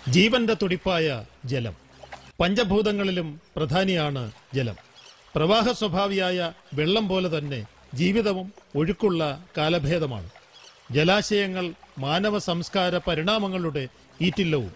ജീവന്റെ തുടിപ്പായ ജലം പഞ്ചഭൂതങ്ങളിലും പ്രധാനിയാണ് ജലം പ്രവാഹ സ്വഭാവിയായ വെള്ളം പോലെ തന്നെ ജീവിതവും ഒഴുക്കുള്ള കാലഭേദമാണ് ജലാശയങ്ങൾ മാനവ സംസ്കാര പരിണാമങ്ങളുടെ ഈറ്റില്ലവും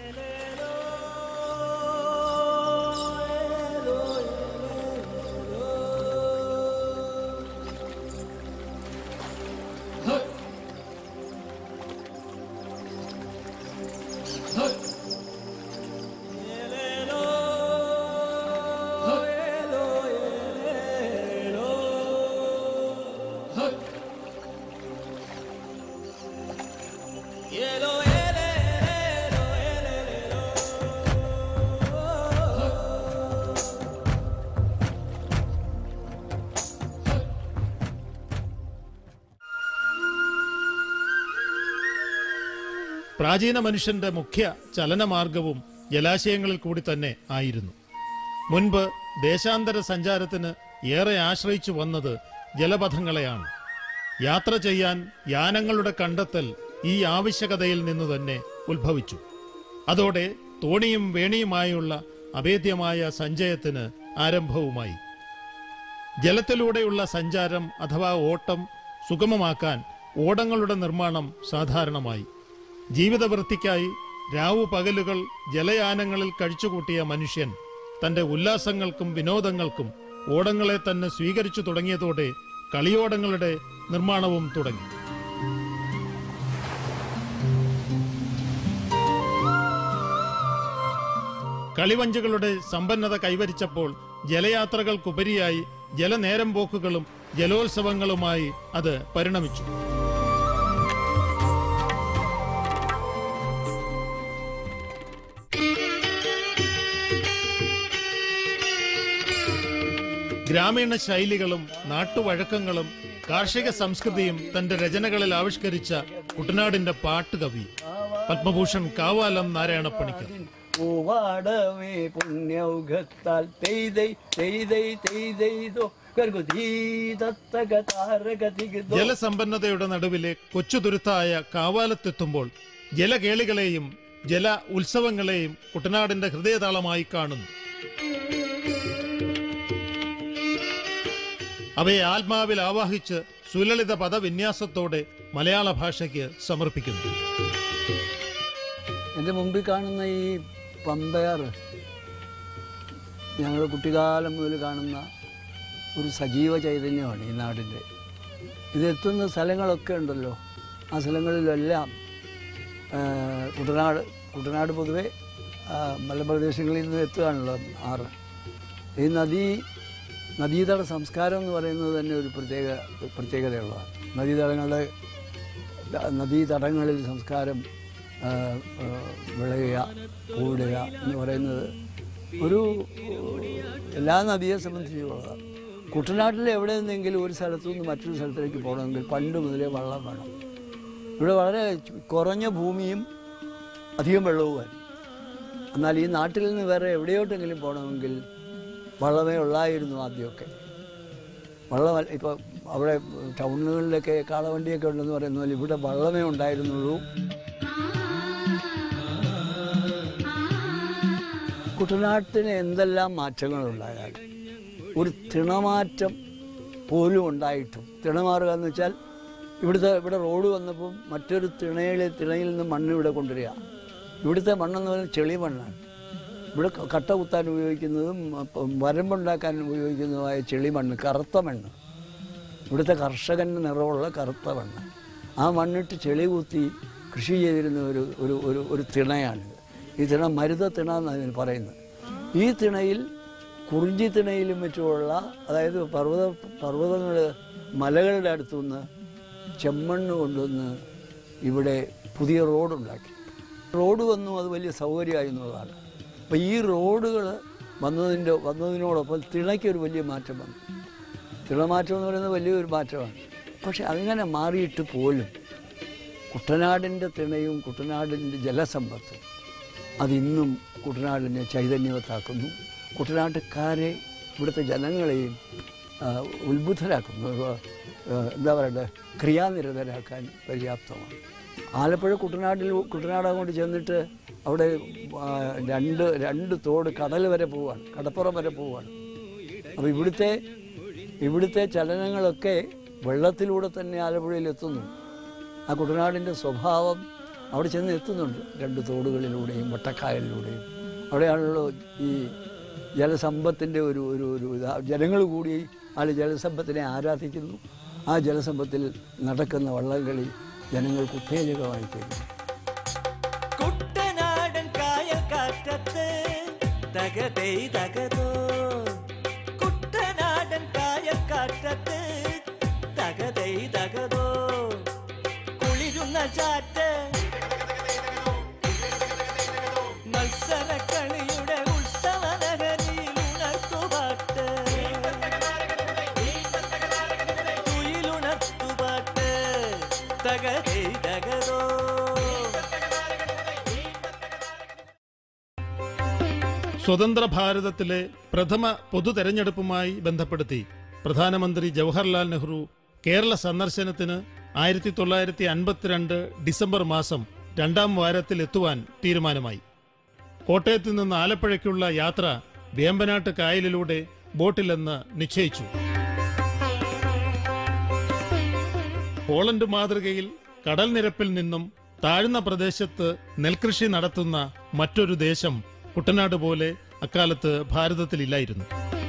പ്രാചീന മനുഷ്യന്റെ മുഖ്യ ചലനമാർഗവും ജലാശയങ്ങളിൽ കൂടി തന്നെ ആയിരുന്നു മുൻപ് ദേശാന്തര സഞ്ചാരത്തിന് ഏറെ ആശ്രയിച്ചു വന്നത് ജലപഥങ്ങളെയാണ് യാത്ര ചെയ്യാൻ യാനങ്ങളുടെ കണ്ടെത്തൽ ഈ ആവശ്യകതയിൽ നിന്ന് തന്നെ ഉത്ഭവിച്ചു അതോടെ തോണിയും വേണിയുമായുള്ള അഭേദ്യമായ സഞ്ചയത്തിന് ആരംഭവുമായി ജലത്തിലൂടെയുള്ള സഞ്ചാരം അഥവാ ഓട്ടം സുഗമമാക്കാൻ ഓടങ്ങളുടെ നിർമ്മാണം സാധാരണമായി ജീവിതവൃത്തിക്കായി രാവു പകലുകൾ ജലയാനങ്ങളിൽ കഴിച്ചുകൂട്ടിയ മനുഷ്യൻ തന്റെ ഉല്ലാസങ്ങൾക്കും വിനോദങ്ങൾക്കും ഓടങ്ങളെ തന്നെ സ്വീകരിച്ചു തുടങ്ങിയതോടെ കളിയോടങ്ങളുടെ നിർമ്മാണവും തുടങ്ങി കളിവഞ്ചുകളുടെ സമ്പന്നത കൈവരിച്ചപ്പോൾ ജലയാത്രകൾക്കുപരിയായി ജലനേരം പോക്കുകളും ജലോത്സവങ്ങളുമായി അത് പരിണമിച്ചു ഗ്രാമീണ ശൈലികളും നാട്ടുവഴക്കങ്ങളും കാർഷിക സംസ്കൃതിയും തന്റെ രചനകളിൽ ആവിഷ്കരിച്ച കുട്ടനാടിന്റെ പാട്ടുകവി പത്മഭൂഷൺ കാവാലം നാരായണപ്പണിക്കർ പൂവാടമേ പുണ്യൗഘത്താൽ തെയ്തൈ തെയ്തൈ തെയ്തൈതോ കർഗുധീതത്തക താരകതികതോ ജലസമ്പന്നതയുടെ നടുവിലെ കൊച്ചുതുരുത്തായ കാവാലത്തെത്തുമ്പോൾ ജലകേളികളെയും ജല ഉത്സവങ്ങളെയും കുട്ടനാടിന്റെ ഹൃദയതാളമായി കാണുന്നു അവയെ ആത്മാവിൽ ആവാഹിച്ച് സുലളിത പദവിന്യാസത്തോടെ മലയാള ഭാഷയ്ക്ക് സമർപ്പിക്കുന്നു എൻ്റെ മുമ്പിൽ കാണുന്ന ഈ പമ്പയാർ ഞങ്ങൾ കുട്ടിക്കാലം മുതൽ കാണുന്ന ഒരു സജീവ ചൈതന്യമാണ് ഈ നാടിൻ്റെ ഇതെത്തുന്ന സ്ഥലങ്ങളൊക്കെ ഉണ്ടല്ലോ ആ സ്ഥലങ്ങളിലെല്ലാം ആ, കുട്ടനാട് കുട്ടനാട് പൊതുവെ ആ, മലപ്രദേശങ്ങളിൽ നിന്ന് എത്തുകയാണല്ലോ ആറ് ഈ നദി നദീതട സംസ്കാരം എന്ന് പറയുന്നത് തന്നെ ഒരു പ്രത്യേക പ്രത്യേകതയുള്ളതാണ് നദീതടങ്ങളുടെ നദീതടങ്ങളിൽ സംസ്കാരം ആ, ആ, വിളയുക പൂവിടുക എന്ന് പറയുന്നത് ഒരു എല്ലാ നദിയെ സംബന്ധിച്ചുള്ളതാണ് കുട്ടനാട്ടിൽ എവിടെ നിന്നെങ്കിലും ഒരു സ്ഥലത്തു നിന്ന് മറ്റൊരു സ്ഥലത്തേക്ക് പോകണമെങ്കിൽ പണ്ട് മുതലേ വള്ളം വേണം ഇവിടെ വളരെ ചു- കുറഞ്ഞ ഭൂമിയും അധികം വെള്ളവുമായിരുന്നു എന്നാൽ ഈ നാട്ടിൽ നിന്ന് വേറെ എവിടെയോട്ടെങ്കിലും പോകണമെങ്കിൽ വള്ളമേ ഉള്ളായിരുന്നു ആദ്യമൊക്കെ വള്ളം ഇപ്പോൾ അവിടെ ടൗണുകളിലൊക്കെ കാളവണ്ടിയൊക്കെ ഉണ്ടെന്ന് പറയുന്ന പോലെ ഇവിടെ വള്ളമേ ഉണ്ടായിരുന്നുള്ളൂ കുട്ടനാട്ടിന് എന്തെല്ലാം മാറ്റങ്ങളുണ്ടായാൽ ഒരു തിണമാറ്റം പോലും ഉണ്ടായിട്ടും തിണമാറുക എന്ന് വെച്ചാൽ ഇവിടുത്തെ ഇവിടെ റോഡ് വന്നപ്പം മറ്റൊരു തിണയിൽ തിണയിൽ നിന്ന് മണ്ണ് ഇവിടെ കൊണ്ടുവരിക ഇവിടുത്തെ മണ്ണെന്ന് പറയുന്നത് ചെളി മണ്ണാണ് ഇവിടെ ക- കട്ട കുത്താൻ ഉപയോഗിക്കുന്നതും അപ്പം വരമ്പുണ്ടാക്കാൻ ഉപയോഗിക്കുന്നതുമായ ചെളി മണ്ണ് കറുത്ത മണ്ണ് ഇവിടുത്തെ കർഷകന് നിറമുള്ള കറുത്ത മണ്ണ് ആ മണ്ണിട്ട് ചെളി കുത്തി കൃഷി ചെയ്തിരുന്ന ഒരു ഒരു ഒരു ഒരു തിണയാണിത് ഈ തിണ മരുത തിണ എന്നാണ് ഇതിന് പറയുന്നത് ഈ തിണയിൽ കുറിഞ്ചി തിണയിലും മറ്റുമുള്ള അതായത് പർവ്വത പർവ്വതങ്ങൾ മലകളുടെ അടുത്തുനിന്ന് ചെമ്മണ്ണ് കൊണ്ടുവന്ന് ഇവിടെ പുതിയ റോഡുണ്ടാക്കി റോഡ് വന്നു അത് വലിയ സൗകര്യമായി എന്നുള്ളതാണ് അപ്പോൾ ഈ റോഡുകൾ വന്നതിൻ്റെ വന്നതിനോടൊപ്പം തിണയ്ക്കൊരു വലിയ മാറ്റം വന്നു തിളമാറ്റം എന്ന് പറയുന്നത് വലിയൊരു മാറ്റമാണ് പക്ഷെ അങ്ങനെ മാറിയിട്ട് പോലും കുട്ടനാടിൻ്റെ തിണയും കുട്ടനാടിൻ്റെ ജലസമ്പത്തും അതിന്നും കുട്ടനാടിനെ ചൈതന്യവത്താക്കുന്നു കുട്ടനാട്ടുകാരെ ഇവിടുത്തെ ജനങ്ങളെയും ആ, ഉത്ബുദ്ധരാക്കുന്നു ആ, എന്താ പറയണ്ടേ ക്രിയാനിരതരാക്കാൻ പര്യാപ്തമാണ് ആലപ്പുഴ കുട്ടനാട്ടിൽ കുട്ടനാട് അങ്ങോട്ട് ചെന്നിട്ട് അവിടെ ആ, രണ്ട് രണ്ട് തോട് കടൽ വരെ പോവാണ് കടപ്പുറം വരെ പോവാണ് അപ്പോൾ ഇവിടുത്തെ ഇവിടുത്തെ ചലനങ്ങളൊക്കെ വെള്ളത്തിലൂടെ തന്നെ ആലപ്പുഴയിൽ എത്തുന്നു ആ കുട്ടനാടിൻ്റെ സ്വഭാവം അവിടെ ചെന്ന് എത്തുന്നുണ്ട് രണ്ട് തോടുകളിലൂടെയും വട്ടക്കായലിലൂടെയും അവിടെയാണല്ലോ ഈ ജലസമ്പത്തിൻ്റെ ഒരു ഒരു ഒരു ഇതാ ജനങ്ങൾ കൂടി ആ ജലസമ്പത്തിനെ ആരാധിക്കുന്നു ആ ജലസമ്പത്തിൽ നടക്കുന്ന വള്ളംകളി ജനങ്ങൾക്ക് ഉത്തേജകമായി തീരുന്നു കുട്ടനാടൻ കായൽ കാറ്റത്ത് തകതൈ തകതോ കുട്ടനാടൻ കായൽ കാറ്റത്ത് തകതൈ തകതോ കുളിരുന്ന ചാറ്റ് മത്സരക്കളിയുടെ ഉത്സവ നഗരിയിൽ ഉണർത്തുപാട്ട് തുയിലുണർത്തുപാട്ട് തകതൈ തകതോ സ്വതന്ത്ര ഭാരതത്തിലെ പ്രഥമ പൊതു തെരഞ്ഞെടുപ്പുമായി ബന്ധപ്പെടുത്തി പ്രധാനമന്ത്രി ജവഹർലാൽ നെഹ്റു കേരള സന്ദർശനത്തിന് ആയിരത്തി തൊള്ളായിരത്തി അൻപത്തിരണ്ട് ഡിസംബർ മാസം രണ്ടാം വാരത്തിൽ എത്തുവാൻ തീരുമാനമായി കോട്ടയത്ത് നിന്ന് ആലപ്പുഴയ്ക്കുള്ള യാത്ര വേമ്പനാട്ട് കായലിലൂടെ ബോട്ടിലെന്ന് നിശ്ചയിച്ചു പോളണ്ട് മാതൃകയിൽ കടൽ നിരപ്പിൽ നിന്നും താഴ്ന്ന പ്രദേശത്ത് നെൽകൃഷി നടത്തുന്ന മറ്റൊരു ദേശം കുട്ടനാട് പോലെ അക്കാലത്ത് ഭാരതത്തിലില്ലായിരുന്നു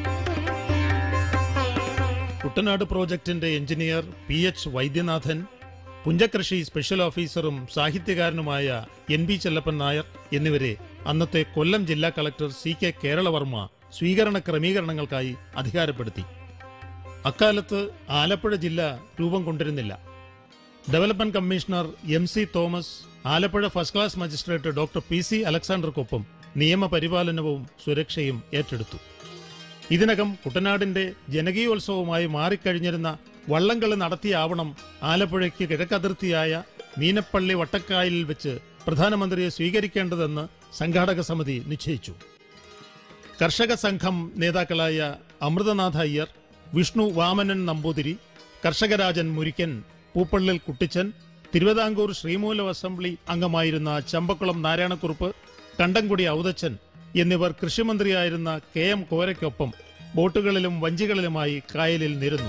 കുട്ടനാട് പ്രോജക്ടിന്റെ എഞ്ചിനീയർ പി എച്ച് വൈദ്യനാഥൻ പുഞ്ചകൃഷി സ്പെഷ്യൽ ഓഫീസറും സാഹിത്യകാരനുമായ എൻ ബി ചെല്ലപ്പൻ നായർ എന്നിവരെ അന്നത്തെ കൊല്ലം ജില്ലാ കളക്ടർ സി കെ കേരളവർമ്മ സ്വീകരണ ക്രമീകരണങ്ങൾക്കായി അധികാരപ്പെടുത്തി അക്കാലത്ത് ആലപ്പുഴ ജില്ല രൂപം കൊണ്ടിരുന്നില്ല development commissioner M C Thomas Alappuzha first class magistrate doctor P C അലക്സാണ്ടർക്കൊപ്പം നിയമപരിപാലനവും സുരക്ഷയും ഏറ്റെടുത്തു ഇതിനകം കുട്ടനാടിന്റെ ജനകീയോത്സവമായി മാറിക്കഴിഞ്ഞിരുന്ന വള്ളംകളി നടത്തിയാവണം ആലപ്പുഴയ്ക്ക് കിഴക്കതിർത്തിയായ മീനപ്പള്ളി വട്ടക്കായലിൽ വെച്ച് പ്രധാനമന്ത്രിയെ സ്വീകരിക്കേണ്ടതെന്ന് സംഘാടക സമിതി നിശ്ചയിച്ചു കർഷക സംഘം നേതാക്കളായ അമൃതനാഥ അയ്യർ വിഷ്ണു വാമനൻ നമ്പൂതിരി കർഷകരാജൻ മുരിക്കൻ പൂപ്പള്ളിൽ കുട്ടിച്ചൻ തിരുവിതാംകൂർ ശ്രീമൂലം അസംബ്ലി അംഗമായിരുന്ന ചമ്പക്കുളം നാരായണക്കുറുപ്പ് കണ്ടംകുടി ഔതച്ചൻ എന്നിവർ കൃഷിമന്ത്രിയായിരുന്ന കെ എം കോരയ്ക്കൊപ്പം ബോട്ടുകളിലും വഞ്ചികളിലുമായി കായലിൽ നിരന്നു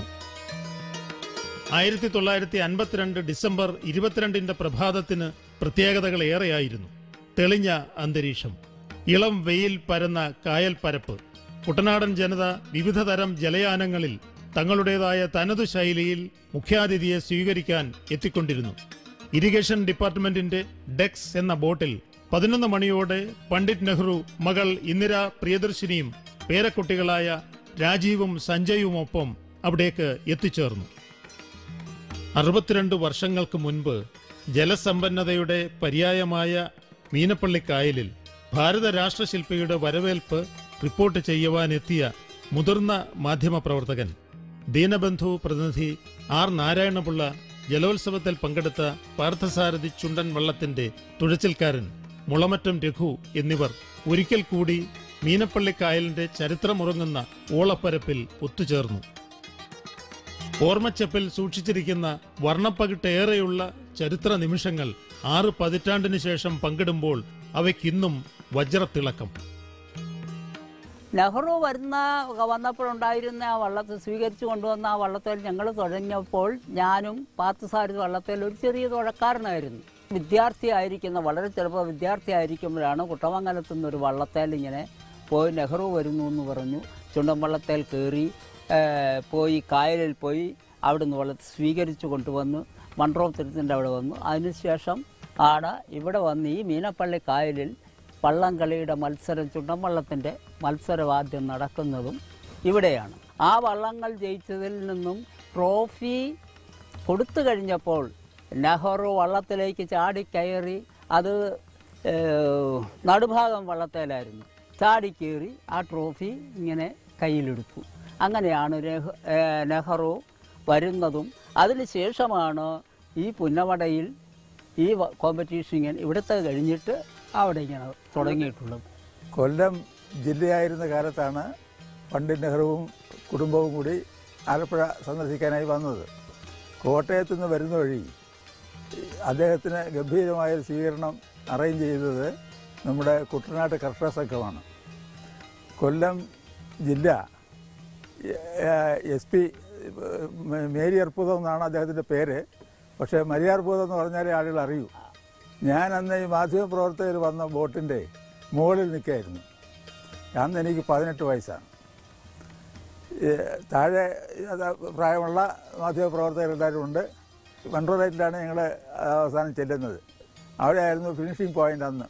ആയിരത്തി തൊള്ളായിരത്തി അൻപത്തിരണ്ട് ഡിസംബർ ഇരുപത്തിരണ്ടിന്റെ പ്രഭാതത്തിന് പ്രത്യേകതകൾ ഏറെയായിരുന്നു തെളിഞ്ഞ അന്തരീക്ഷം ഇളം വെയിൽ പരന്ന കായൽ പരപ്പ് കുട്ടനാടൻ ജനത വിവിധതരം ജലയാനങ്ങളിൽ തങ്ങളുടേതായ തനതു ശൈലിയിൽ മുഖ്യാതിഥിയെ സ്വീകരിക്കാൻ എത്തിക്കൊണ്ടിരുന്നു ഇറിഗേഷൻ ഡിപ്പാർട്ട്മെന്റിന്റെ ഡെക്സ് എന്ന ബോട്ടിൽ പതിനൊന്ന് മണിയോടെ പണ്ഡിറ്റ് നെഹ്റു മകൾ ഇന്ദിര പ്രിയദർശിനിയും പേരക്കുട്ടികളായ രാജീവും സഞ്ജയുമൊപ്പം അവിടേക്ക് എത്തിച്ചേർന്നു അറുപത്തിരണ്ട് വർഷങ്ങൾക്ക് മുൻപ് ജലസമ്പന്നതയുടെ പര്യായമായ മീനപ്പള്ളി കായലിൽ ഭാരത രാഷ്ട്രശില്പിയുടെ വരവേൽപ്പ് റിപ്പോർട്ട് ചെയ്യുവാനെത്തിയ മുതിർന്ന മാധ്യമപ്രവർത്തകൻ ദീനബന്ധു പ്രതിനിധി ആർ നാരായണപിള്ള ജലോത്സവത്തിൽ പങ്കെടുത്ത പാർത്ഥസാരഥി ചുണ്ടൻ വള്ളത്തിന്റെ തുഴച്ചിൽക്കാരൻ മുളമറ്റം രഘു എന്നിവർ ഒരിക്കൽ കൂടി മീനപ്പള്ളി കായലിന്റെ ചരിത്രമുറങ്ങുന്ന ഓളപ്പരപ്പിൽ ഒത്തുചേർന്നു ഓർമ്മച്ചപ്പിൽ സൂക്ഷിച്ചിരിക്കുന്ന വർണ്ണപ്പകിട്ടേറെയുള്ള ചരിത്ര നിമിഷങ്ങൾ ആറ് പതിറ്റാണ്ടിനു ശേഷം പങ്കിടുമ്പോൾ അവയ്ക്കിന്നും വജ്രത്തിളക്കം നെഹ്റു വരുന്ന വന്നപ്പോഴുണ്ടായിരുന്ന ആ വള്ളത്തെ സ്വീകരിച്ചു കൊണ്ടുവന്ന ആ വള്ളത്തിൽ ഞങ്ങൾ തുഴഞ്ഞപ്പോൾ ഞാനും പാർത്ഥസാരഥി വള്ളത്തിൽ ഒരു ചെറിയ തുഴക്കാരനായിരുന്നു വിദ്യാർത്ഥിയായിരിക്കുന്ന വളരെ ചെറുപ്പം വിദ്യാർത്ഥിയായിരിക്കുമ്പോഴാണ് കുട്ടമംഗലത്തു നിന്നൊരു വള്ളത്തേൽ ഇങ്ങനെ പോയി നെഹ്റു വരുന്നു എന്ന് പറഞ്ഞു ചുണ്ടൻ വള്ളത്തേൽ കയറി ഏഹ്, പോയി കായലിൽ പോയി അവിടുന്ന് വള്ളത്തെ സ്വീകരിച്ചു കൊണ്ടുവന്ന് മൺട്രോത്തിരത്തിൻ്റെ അവിടെ വന്നു അതിനുശേഷം ആണ് ഇവിടെ വന്ന് ഈ മീനപ്പള്ളി കായലിൽ വള്ളംകളിയുടെ മത്സരം ചുണ്ടൻവള്ളത്തിൻ്റെ മത്സരം ആദ്യം നടക്കുന്നതും ഇവിടെയാണ് ആ വള്ളങ്ങൾ ജയിച്ചതിൽ നിന്നും ട്രോഫി കൊടുത്തു കഴിഞ്ഞപ്പോൾ നെഹ്റു വള്ളത്തിലേക്ക് ചാടിക്കയറി അത് ഏഹ്, നടുഭാഗം വള്ളത്തേലായിരുന്നു ചാടിക്കയറി ആ ട്രോഫി ഇങ്ങനെ കയ്യിലെടുത്തു അങ്ങനെയാണ് നെഹ്- ഏഹ്, നെഹ്റു വരുന്നതും അതിനുശേഷമാണ് ഈ പുന്നമടയിൽ ഈ കോമ്പറ്റീഷൻ ഇങ്ങനെ ഇവിടുത്തെ കഴിഞ്ഞിട്ട് അവിടെ ഇങ്ങനെ തുടങ്ങിയിട്ടുള്ളത് കൊല്ലം ജില്ലയായിരുന്ന കാലത്താണ് പണ്ഡിറ്റ് നെഹ്റുവും കുടുംബവും കൂടി ആലപ്പുഴ സന്ദർശിക്കാനായി വന്നത് കോട്ടയത്ത് നിന്ന് വരുന്ന വഴി അദ്ദേഹത്തിന് ഗംഭീരമായ ഒരു സ്വീകരണം അറേഞ്ച് ചെയ്തത് നമ്മുടെ കുട്ടനാട്ട് കർഷക സംഘമാണ് കൊല്ലം ജില്ല എസ് പി മേരി അർപ്പുതം എന്നാണ് അദ്ദേഹത്തിൻ്റെ പേര് പക്ഷേ മരിയ അർപ്പുതം എന്ന് പറഞ്ഞാലേ ആളുകൾ അറിയൂ ഞാൻ അന്ന് ഈ മാധ്യമപ്രവർത്തകർ വന്ന ബോട്ടിൻ്റെ മുകളിൽ നിൽക്കുകയായിരുന്നു അന്ന് എനിക്ക് പതിനെട്ട് വയസ്സാണ് ഈ താഴെ അത് പ്രായമുള്ള മാധ്യമപ്രവർത്തകരെല്ലാവരും ഉണ്ട് കൺട്രോളേറ്റിലാണ് ഞങ്ങൾ അവസാനം ചെല്ലുന്നത് അവിടെയായിരുന്നു ഫിനിഷിംഗ് പോയിന്റ് അന്ന്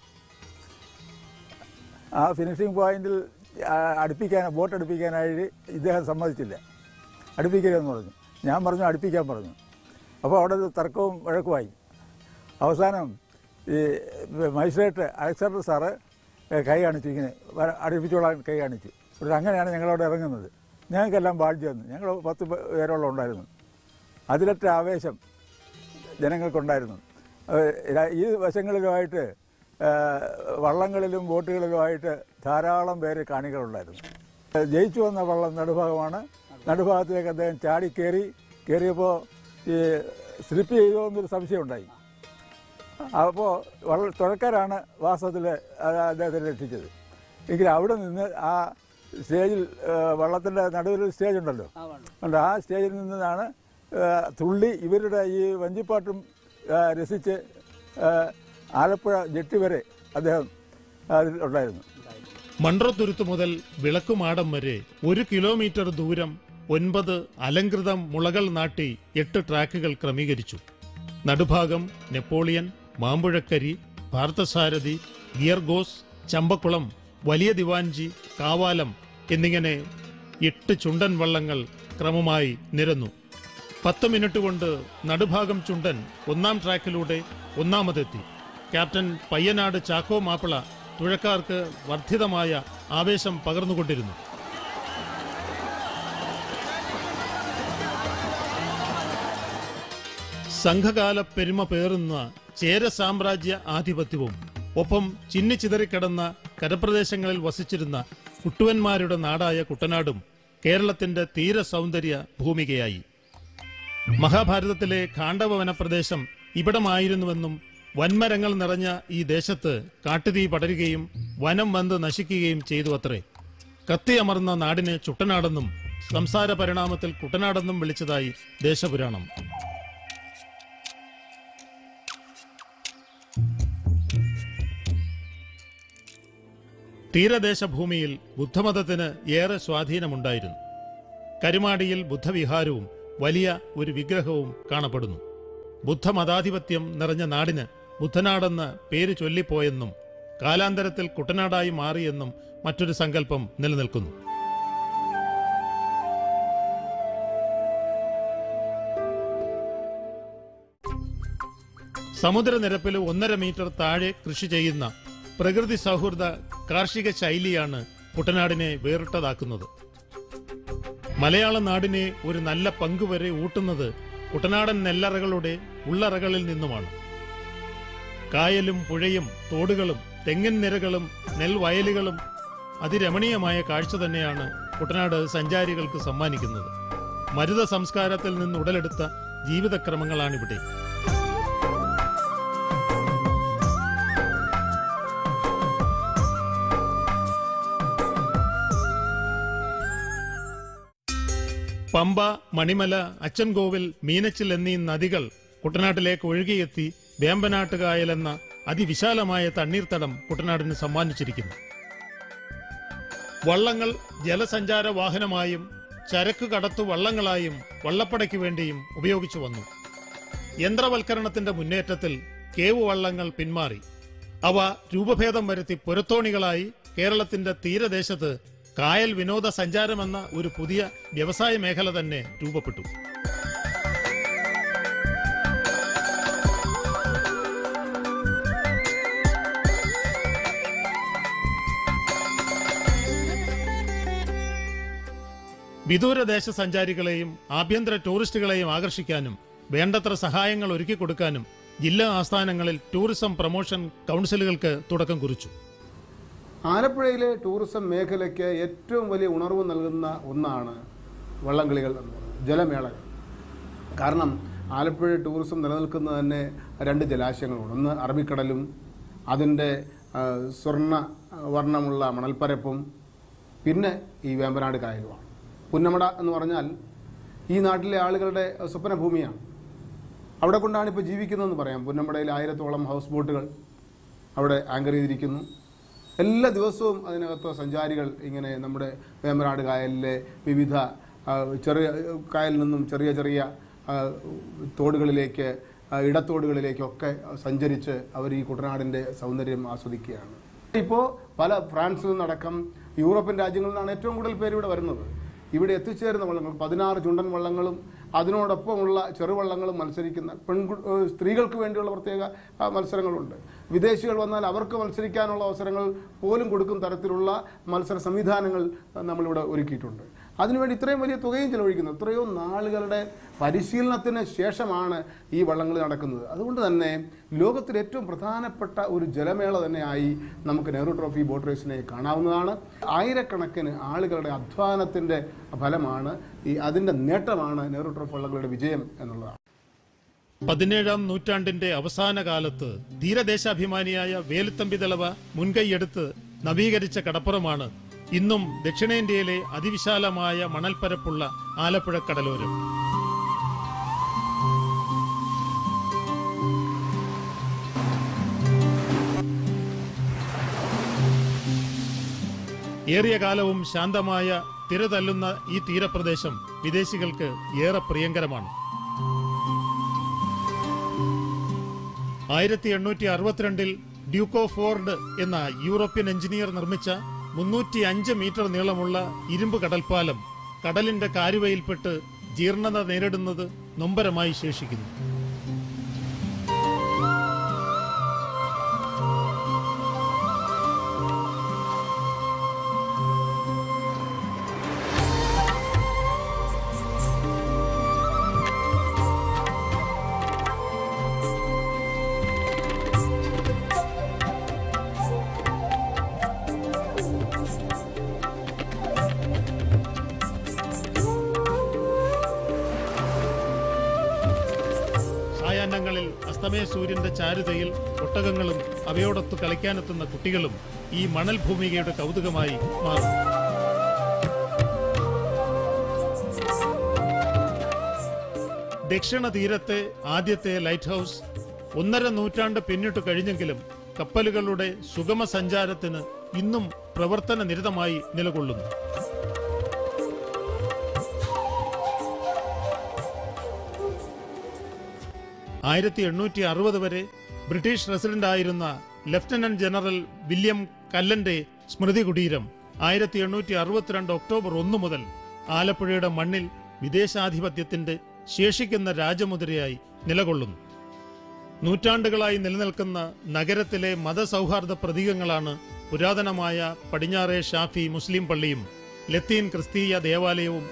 ആ ഫിനിഷിംഗ് പോയിന്റിൽ ആ, അടുപ്പിക്കാൻ ബോട്ട് അടുപ്പിക്കാനായിട്ട് ഇദ്ദേഹം സമ്മതിച്ചില്ല അടുപ്പിക്കരുതെന്ന് പറഞ്ഞു ഞാൻ പറഞ്ഞു അടുപ്പിക്കാൻ പറഞ്ഞു അപ്പോൾ അവിടെ ഒരു തർക്കവും വഴക്കുമായി അവസാനം ഈ മജിസ്ട്രേറ്റ് അലക്സാണ്ടർ സാറ് കൈ കാണിച്ചു ഇങ്ങനെ വര- അടുപ്പിച്ചോളാൻ കൈ കാണിച്ചു ഒരു അങ്ങനെയാണ് ഞങ്ങളവിടെ ഇറങ്ങുന്നത് ഞങ്ങൾക്കെല്ലാം ബാഡ്ജ് വന്നു ഞങ്ങൾ പത്ത് പേ- പേരോളം ഉണ്ടായിരുന്നു അതിലൊറ്റ ആവേശം ജനങ്ങൾക്കുണ്ടായിരുന്നു ഏഹ് ര- ഈ വശങ്ങളിലുമായിട്ട് ഏഹ് വള്ളങ്ങളിലും ബോട്ടുകളിലുമായിട്ട് ധാരാളം പേര് കാണികളുണ്ടായിരുന്നു ഏഹ് ജയിച്ചു വന്ന വള്ളം നടുഭാഗമാണ് നടുഭാഗത്തേക്ക് അദ്ദേഹം ചാടി കയറി കയറിയപ്പോൾ ഈ സ്ലിപ്പ് ചെയ്തോ എന്നൊരു സംശയം ഉണ്ടായി അപ്പോൾ വള്ള തുഴക്കാരാണ് വാസ്തവത്തിൽ അദ്ദേഹത്തെ രക്ഷിച്ചത് എങ്കിൽ അവിടെ നിന്ന് ആ സ്റ്റേജിൽ വള്ളത്തിൻ്റെ നടുവിൽ ഒരു സ്റ്റേജ് ഉണ്ടല്ലോ ഉണ്ട് ആ സ്റ്റേജിൽ നിന്നാണ് ആ, തുള്ളി ഇവരുടെ ഈ വഞ്ചിപ്പാട്ടും ആ, രസിച്ച് ആ, ആലപ്പുഴ ജെട്ടി വരെ അദ്ദേഹം അതിൽ ഉണ്ടായിരുന്നു മൺട്രോത്തുരുത്ത് മുതൽ വിളക്കുമാടം വരെ ഒരു കിലോമീറ്റർ ദൂരം ഒൻപത് അലങ്കൃതം മുളകൾ നാട്ടി എട്ട് ട്രാക്കുകൾ ക്രമീകരിച്ചു നടുഭാഗം നെപ്പോളിയൻ മാമ്പുഴക്കരി പാർത്ഥസാരഥി ഗിയർഗോസ് ചമ്പക്കുളം വലിയ ദിവാൻജി കാവാലം എന്നിങ്ങനെ എട്ട് ചുണ്ടൻ വള്ളങ്ങൾ ക്രമമായി നിരന്നു പത്ത് മിനിറ്റ് കൊണ്ട് നടുഭാഗം ചുണ്ടൻ ഒന്നാം ട്രാക്കിലൂടെ ഒന്നാമതെത്തി ക്യാപ്റ്റൻ പയ്യനാട് ചാക്കോ മാപ്പിള തുഴക്കാർക്ക് വർദ്ധിതമായ ആവേശം പകർന്നുകൊണ്ടിരുന്നു സംഘകാല പെരുമ പേറുന്ന ചേര സാമ്രാജ്യ ആധിപത്യവും ഒപ്പം ചിന്നിച്ചിതറിക്കിടന്ന കരപ്രദേശങ്ങളിൽ വസിച്ചിരുന്ന കുട്ടുവന്മാരുടെ നാടായ കുട്ടനാടും കേരളത്തിന്റെ തീര സൗന്ദര്യ ഭൂമികയായി മഹാഭാരതത്തിലെ ഖാണ്ഡവ വനപ്രദേശം ഇവിടമായിരുന്നുവെന്നും വൻമരങ്ങൾ നിറഞ്ഞ ഈ ദേശത്ത് കാട്ടുതീ പടരുകയും വനം വന്ന് നശിക്കുകയും ചെയ്തു അത്രേ കത്തിയമർന്ന നാടിനെ ചുട്ടനാടെന്നും സംസാര പരിണാമത്തിൽ കുട്ടനാടെന്നും വിളിച്ചതായി ദേശപുരാണം തീരദേശഭൂമിയിൽ ബുദ്ധമതത്തിന് ഏറെ സ്വാധീനമുണ്ടായിരുന്നു കരുമാടിയിൽ ബുദ്ധവിഹാരവും വലിയ ഒരു വിഗ്രഹവും കാണപ്പെടുന്നു ബുദ്ധമതാധിപത്യം നിറഞ്ഞ നാടിന് ബുദ്ധനാടെന്ന് പേര് ചൊല്ലിപ്പോയെന്നും കാലാന്തരത്തിൽ കുട്ടനാടായി മാറിയെന്നും മറ്റൊരു സങ്കല്പം നിലനിൽക്കുന്നു സമുദ്രനിരപ്പിൽ ഒന്നര മീറ്റർ താഴെ കൃഷി ചെയ്യുന്ന പ്രകൃതി സൗഹൃദ കാർഷിക ശൈലിയാണ് കുട്ടനാടിനെ വേറിട്ടതാക്കുന്നത് മലയാള നാടിനെ ഒരു നല്ല പങ്കുവരെ ഊട്ടുന്നത് കുട്ടനാടൻ നെല്ലറകളുടെ ഉള്ളറകളിൽ നിന്നുമാണ് കായലും പുഴയും തോടുകളും തെങ്ങിൻ നിരകളും നെൽവയലുകളും അതിരമണീയമായ കാഴ്ച തന്നെയാണ് കുട്ടനാട് സഞ്ചാരികൾക്ക് സമ്മാനിക്കുന്നത് മരുത സംസ്കാരത്തിൽ നിന്ന് ഉടലെടുത്ത ജീവിതക്രമങ്ങളാണിവിടെ പമ്പ മണിമല അച്ചൻകോവിൽ മീനച്ചിൽ എന്നീ നദികൾ കുട്ടനാട്ടിലേക്ക് ഒഴുകിയെത്തി വേമ്പനാട്ടുകായൽ എന്ന അതിവിശാലമായ തണ്ണീർത്തടം കുട്ടനാടിന് സമ്മാനിച്ചിരിക്കുന്നു വള്ളങ്ങൾ ജലസഞ്ചാര വാഹനമായും ചരക്ക് കടത്തു വള്ളങ്ങളായും വള്ളപ്പടയ്ക്ക് വേണ്ടിയും ഉപയോഗിച്ചു വന്നു യന്ത്രവൽക്കരണത്തിന്റെ മുന്നേറ്റത്തിൽ കേവ് വള്ളങ്ങൾ പിന്മാറി അവ രൂപഭേദം വരുത്തി പുരത്തോണികളായി കേരളത്തിന്റെ തീരദേശത്ത് കായൽ വിനോദ സഞ്ചാരമെന്ന ഒരു പുതിയ വ്യവസായ മേഖല തന്നെ രൂപപ്പെട്ടു വിദൂരദേശ സഞ്ചാരികളെയും ആഭ്യന്തര ടൂറിസ്റ്റുകളെയും ആകർഷിക്കാനും വേണ്ടത്ര സഹായങ്ങൾ ഒരുക്കി കൊടുക്കാനും ജില്ലാ ആസ്ഥാനങ്ങളിൽ ടൂറിസം പ്രൊമോഷൻ കൗൺസിലുകൾക്ക് തുടക്കം കുറിച്ചു ആലപ്പുഴയിലെ ടൂറിസം മേഖലയ്ക്ക് ഏറ്റവും വലിയ ഉണർവ് നൽകുന്ന ഒന്നാണ് വള്ളംകളികൾ എന്ന് പറയുന്നത് ജലമേളകൾ കാരണം ആലപ്പുഴ ടൂറിസം നിലനിൽക്കുന്നത് തന്നെ രണ്ട് ജലാശയങ്ങളുണ്ട് ഒന്ന് അറബിക്കടലും അതിൻ്റെ ആ, സ്വർണ്ണ വർണ്ണമുള്ള മണൽപ്പരപ്പും പിന്നെ ഈ വേമ്പനാട് കായലുമാണ് പുന്നമട എന്ന് പറഞ്ഞാൽ ഈ നാട്ടിലെ ആളുകളുടെ സ്വപ്ന ഭൂമിയാണ് അവിടെ കൊണ്ടാണ് ഇപ്പോൾ ജീവിക്കുന്നതെന്ന് പറയാം പുന്നമടയിൽ ആയിരത്തോളം ഹൗസ് ബോട്ടുകൾ അവിടെ ആങ്കർ ചെയ്തിരിക്കുന്നു എല്ലാ ദിവസവും അതിനകത്ത് സഞ്ചാരികൾ ഇങ്ങനെ നമ്മുടെ വേമ്പനാട് കായലിലെ വിവിധ ആ, ചെറിയ കായലിൽ നിന്നും ചെറിയ ചെറിയ ആ, തോടുകളിലേക്ക് ആ, ഇടത്തോടുകളിലേക്കൊക്കെ സഞ്ചരിച്ച് അവർ ഈ കുട്ടനാടിൻ്റെ സൗന്ദര്യം ആസ്വദിക്കുകയാണ് ഇപ്പോൾ പല ഫ്രാൻസിൽ നിന്നടക്കം യൂറോപ്യൻ രാജ്യങ്ങളിൽ നിന്നാണ് ഏറ്റവും കൂടുതൽ പേര് ഇവിടെ വരുന്നത് ഇവിടെ എത്തിച്ചേരുന്ന വള്ളങ്ങൾ പതിനാറ് ചുണ്ടൻ വള്ളങ്ങളും അതിനോടൊപ്പമുള്ള ചെറുവള്ളങ്ങളും മത്സരിക്കുന്ന പെൺകു ഏഹ് സ്ത്രീകൾക്ക് വേണ്ടിയുള്ള പ്രത്യേക ആ, മത്സരങ്ങളുണ്ട് വിദേശികൾ വന്നാൽ അവർക്ക് മത്സരിക്കാനുള്ള അവസരങ്ങൾ പോലും കൊടുക്കും തരത്തിലുള്ള മത്സര സംവിധാനങ്ങൾ ആ, നമ്മളിവിടെ ഒരുക്കിയിട്ടുണ്ട് അതിനുവേണ്ടി ഇത്രയും വലിയ തുകയും ചെലവഴിക്കുന്നു എത്രയോ നാളുകളുടെ പരിശീലനത്തിന് ശേഷമാണ് ഈ വള്ളങ്ങൾ നടക്കുന്നത് അതുകൊണ്ട് തന്നെ ലോകത്തിലെ ഏറ്റവും പ്രധാനപ്പെട്ട ഒരു ജലമേള തന്നെയായി നമുക്ക് നെഹ്റു ട്രോഫി ബോട്ട് റേസിനെ കാണാവുന്നതാണ് ആയിരക്കണക്കിന് ആളുകളുടെ അധ്വാനത്തിൻ്റെ ഫലമാണ് ഈ അതിൻ്റെ നേട്ടമാണ് നെഹ്റു ട്രോഫി വള്ളങ്ങളുടെ വിജയം എന്നുള്ളതാണ് പതിനേഴാം നൂറ്റാണ്ടിന്റെ അവസാന കാലത്ത് ധീരദേശാഭിമാനിയായ വേലുത്തമ്പി ദളവ മുൻകൈയെടുത്ത് നവീകരിച്ച കടപ്പുറമാണ് ഇന്നും ദക്ഷിണേന്ത്യയിലെ അതിവിശാലമായ മണൽപ്പരപ്പുള്ള ആലപ്പുഴ കടലോരം ഏറിയ കാലവും ശാന്തമായ തിരതല്ലുന്ന ഈ തീരപ്രദേശം വിദേശികൾക്ക് ഏറെ പ്രിയങ്കരമാണ് ആയിരത്തി എണ്ണൂറ്റി അറുപത്തിരണ്ടിൽ ഡ്യൂക്കോ ഫോർഡ് എന്ന യൂറോപ്യൻ എഞ്ചിനീയർ നിർമ്മിച്ച മുന്നൂറ്റി അഞ്ച് മീറ്റർ നീളമുള്ള ഇരുമ്പ് കടൽപ്പാലം കടലിന്റെ കാരുവയിൽപ്പെട്ട് ജീർണത നേരിടുന്നത് നൊമ്പരമായി ശേഷിക്കുന്നു സായാഹ്നങ്ങളിൽ അസ്തമയ സൂര്യന്റെ ചാരുതയിൽ ഒട്ടകങ്ങളും അവയോടൊത്ത് കളിക്കാനെത്തുന്ന കുട്ടികളും ഈ മണൽ ഭൂമികയുടെ കൗതുകമായി മാറും ദക്ഷിണ തീരത്തെ ആദ്യത്തെ ലൈറ്റ് ഹൗസ് ഒന്നര നൂറ്റാണ്ട് പിന്നിട്ട് കഴിഞ്ഞെങ്കിലും കപ്പലുകളുടെ സുഗമ സഞ്ചാരത്തിന് ഇന്നും പ്രവർത്തന നിരതമായി നിലകൊള്ളുന്നു ആയിരത്തി എണ്ണൂറ്റി അറുപത് വരെ ബ്രിട്ടീഷ് റെസിഡന്റ് ആയിരുന്ന ലഫ്റ്റനന്റ് ജനറൽ വില്യം കല്ലന്റെ സ്മൃതി കുടീരം ആയിരത്തി എണ്ണൂറ്റി അറുപത്തിരണ്ട് ഒക്ടോബർ ഒന്ന് മുതൽ ആലപ്പുഴയുടെ മണ്ണിൽ വിദേശാധിപത്യത്തിന്റെ ശേഷിക്കുന്ന രാജമുദ്രയായി നിലകൊള്ളുന്നു നൂറ്റാണ്ടുകളായി നിലനിൽക്കുന്ന നഗരത്തിലെ മതസൗഹാർദ്ദ പ്രതീകങ്ങളാണ് പുരാതനമായ പടിഞ്ഞാറെ ഷാഫി മുസ്ലിം പള്ളിയും ലത്തീൻ ക്രിസ്തീയ ദേവാലയവും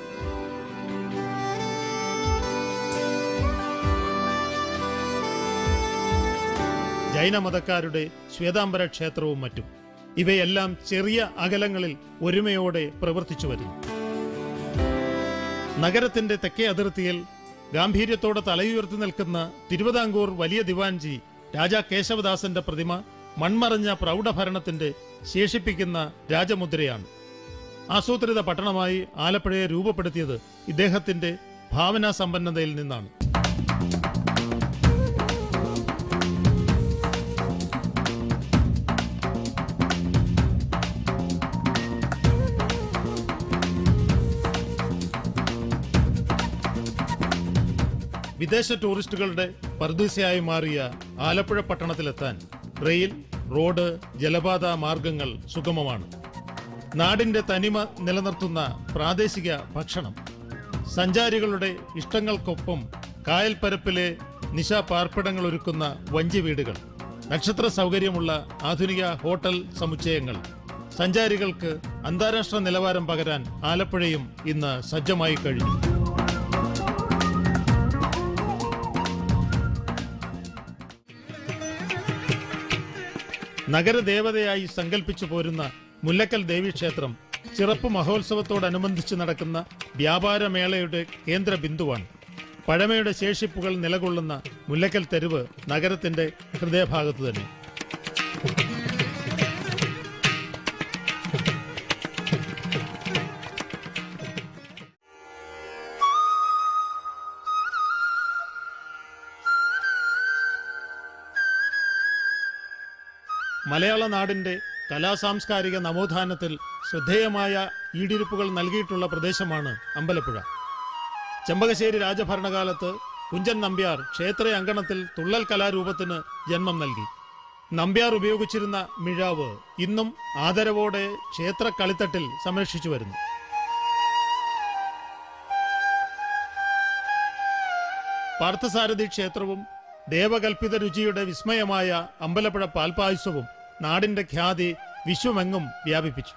ജൈനമതക്കാരുടെ ശ്വേതാംബര ക്ഷേത്രവും മറ്റും ഇവയെല്ലാം ചെറിയ അകലങ്ങളിൽ ഒരുമയോടെ പ്രവർത്തിച്ചു വരുന്നു നഗരത്തിന്റെ തെക്കേ അതിർത്തിയിൽ ഗാംഭീര്യത്തോടെ തലയുയർത്തി നിൽക്കുന്ന തിരുവിതാംകൂർ വലിയ ദിവാൻജി രാജാ കേശവദാസന്റെ പ്രതിമ മൺമറഞ്ഞ പ്രൗഢഭരണത്തിന്റെ ശേഷിപ്പിക്കുന്ന രാജമുദ്രയാണ് ആസൂത്രിത പട്ടണമായി ആലപ്പുഴയെ രൂപപ്പെടുത്തിയത് ഇദ്ദേഹത്തിന്റെ ഭാവനാ സമ്പന്നതയിൽ നിന്നാണ് വിദേശ ടൂറിസ്റ്റുകളുടെ പർദീസയായി മാറിയ ആലപ്പുഴ പട്ടണത്തിലെത്താൻ റെയിൽ റോഡ് ജലപാത മാർഗങ്ങൾ സുഗമമാണ് നാടിന്റെ തനിമ നിലനിർത്തുന്ന പ്രാദേശിക ഭക്ഷണം സഞ്ചാരികളുടെ ഇഷ്ടങ്ങൾക്കൊപ്പം കായൽപ്പരപ്പിലെ നിശാ പാർപ്പിടങ്ങൾ ഒരുക്കുന്ന വഞ്ചി വീടുകൾ നക്ഷത്ര സൗകര്യമുള്ള ആധുനിക ഹോട്ടൽ സമുച്ചയങ്ങൾ സഞ്ചാരികൾക്ക് അന്താരാഷ്ട്ര നിലവാരം പകരാൻ ആലപ്പുഴയും ഇന്ന് സജ്ജമായി കഴിഞ്ഞു നഗരദേവതയായി സങ്കല്പിച്ചു പോരുന്ന മുല്ലക്കൽ ദേവീക്ഷേത്രം ചിറപ്പ് മഹോത്സവത്തോടനുബന്ധിച്ച് നടക്കുന്ന വ്യാപാരമേളയുടെ കേന്ദ്ര ബിന്ദുവാണ് പഴമയുടെ ശേഷിപ്പുകൾ നിലകൊള്ളുന്ന മുല്ലക്കൽ തെരുവ് നഗരത്തിന്റെ ഹൃദയഭാഗത്ത് തന്നെ മലയാള നാടിന്റെ കലാസാംസ്കാരിക നവോത്ഥാനത്തിൽ ശ്രദ്ധേയമായ ഈടിരിപ്പുകൾ നൽകിയിട്ടുള്ള പ്രദേശമാണ് അമ്പലപ്പുഴ ചെമ്പകശ്ശേരി രാജഭരണകാലത്ത് കുഞ്ചൻ നമ്പ്യാർ ക്ഷേത്ര അങ്കണത്തിൽ തുള്ളൽ കലാരൂപത്തിന് ജന്മം നൽകി നമ്പ്യാർ ഉപയോഗിച്ചിരുന്ന മിഴാവ് ഇന്നും ആദരവോടെ ക്ഷേത്ര കളിത്തട്ടിൽ സംരക്ഷിച്ചു വരുന്നു പാർത്ഥസാരഥി ക്ഷേത്രവും ദേവകൽപിത രുചിയുടെ വിസ്മയമായ അമ്പലപ്പുഴ പാൽപായസവും നാടിന്റെ ഖ്യാതി വിശ്വമെങ്ങും വ്യാപിപ്പിച്ചു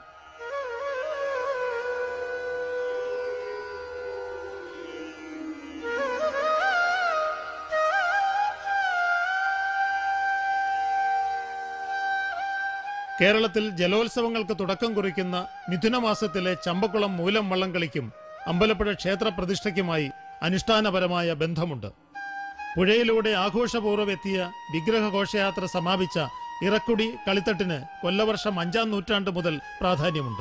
കേരളത്തിൽ ജലോത്സവങ്ങൾക്ക് തുടക്കം കുറിക്കുന്ന മിഥുനമാസത്തിലെ ചമ്പക്കുളം മൂലം വള്ളംകളിക്കും അമ്പലപ്പുഴ ക്ഷേത്ര പ്രതിഷ്ഠയ്ക്കുമായി അനുഷ്ഠാനപരമായ ബന്ധമുണ്ട് പുഴയിലൂടെ ആഘോഷപൂർവ്വം എത്തിയ വിഗ്രഹ ഘോഷയാത്ര സമാപിച്ച ഇറക്കുടി കളിത്തട്ടിന് കൊല്ലവർഷം അഞ്ചാം നൂറ്റാണ്ട് മുതൽ പ്രാധാന്യമുണ്ട്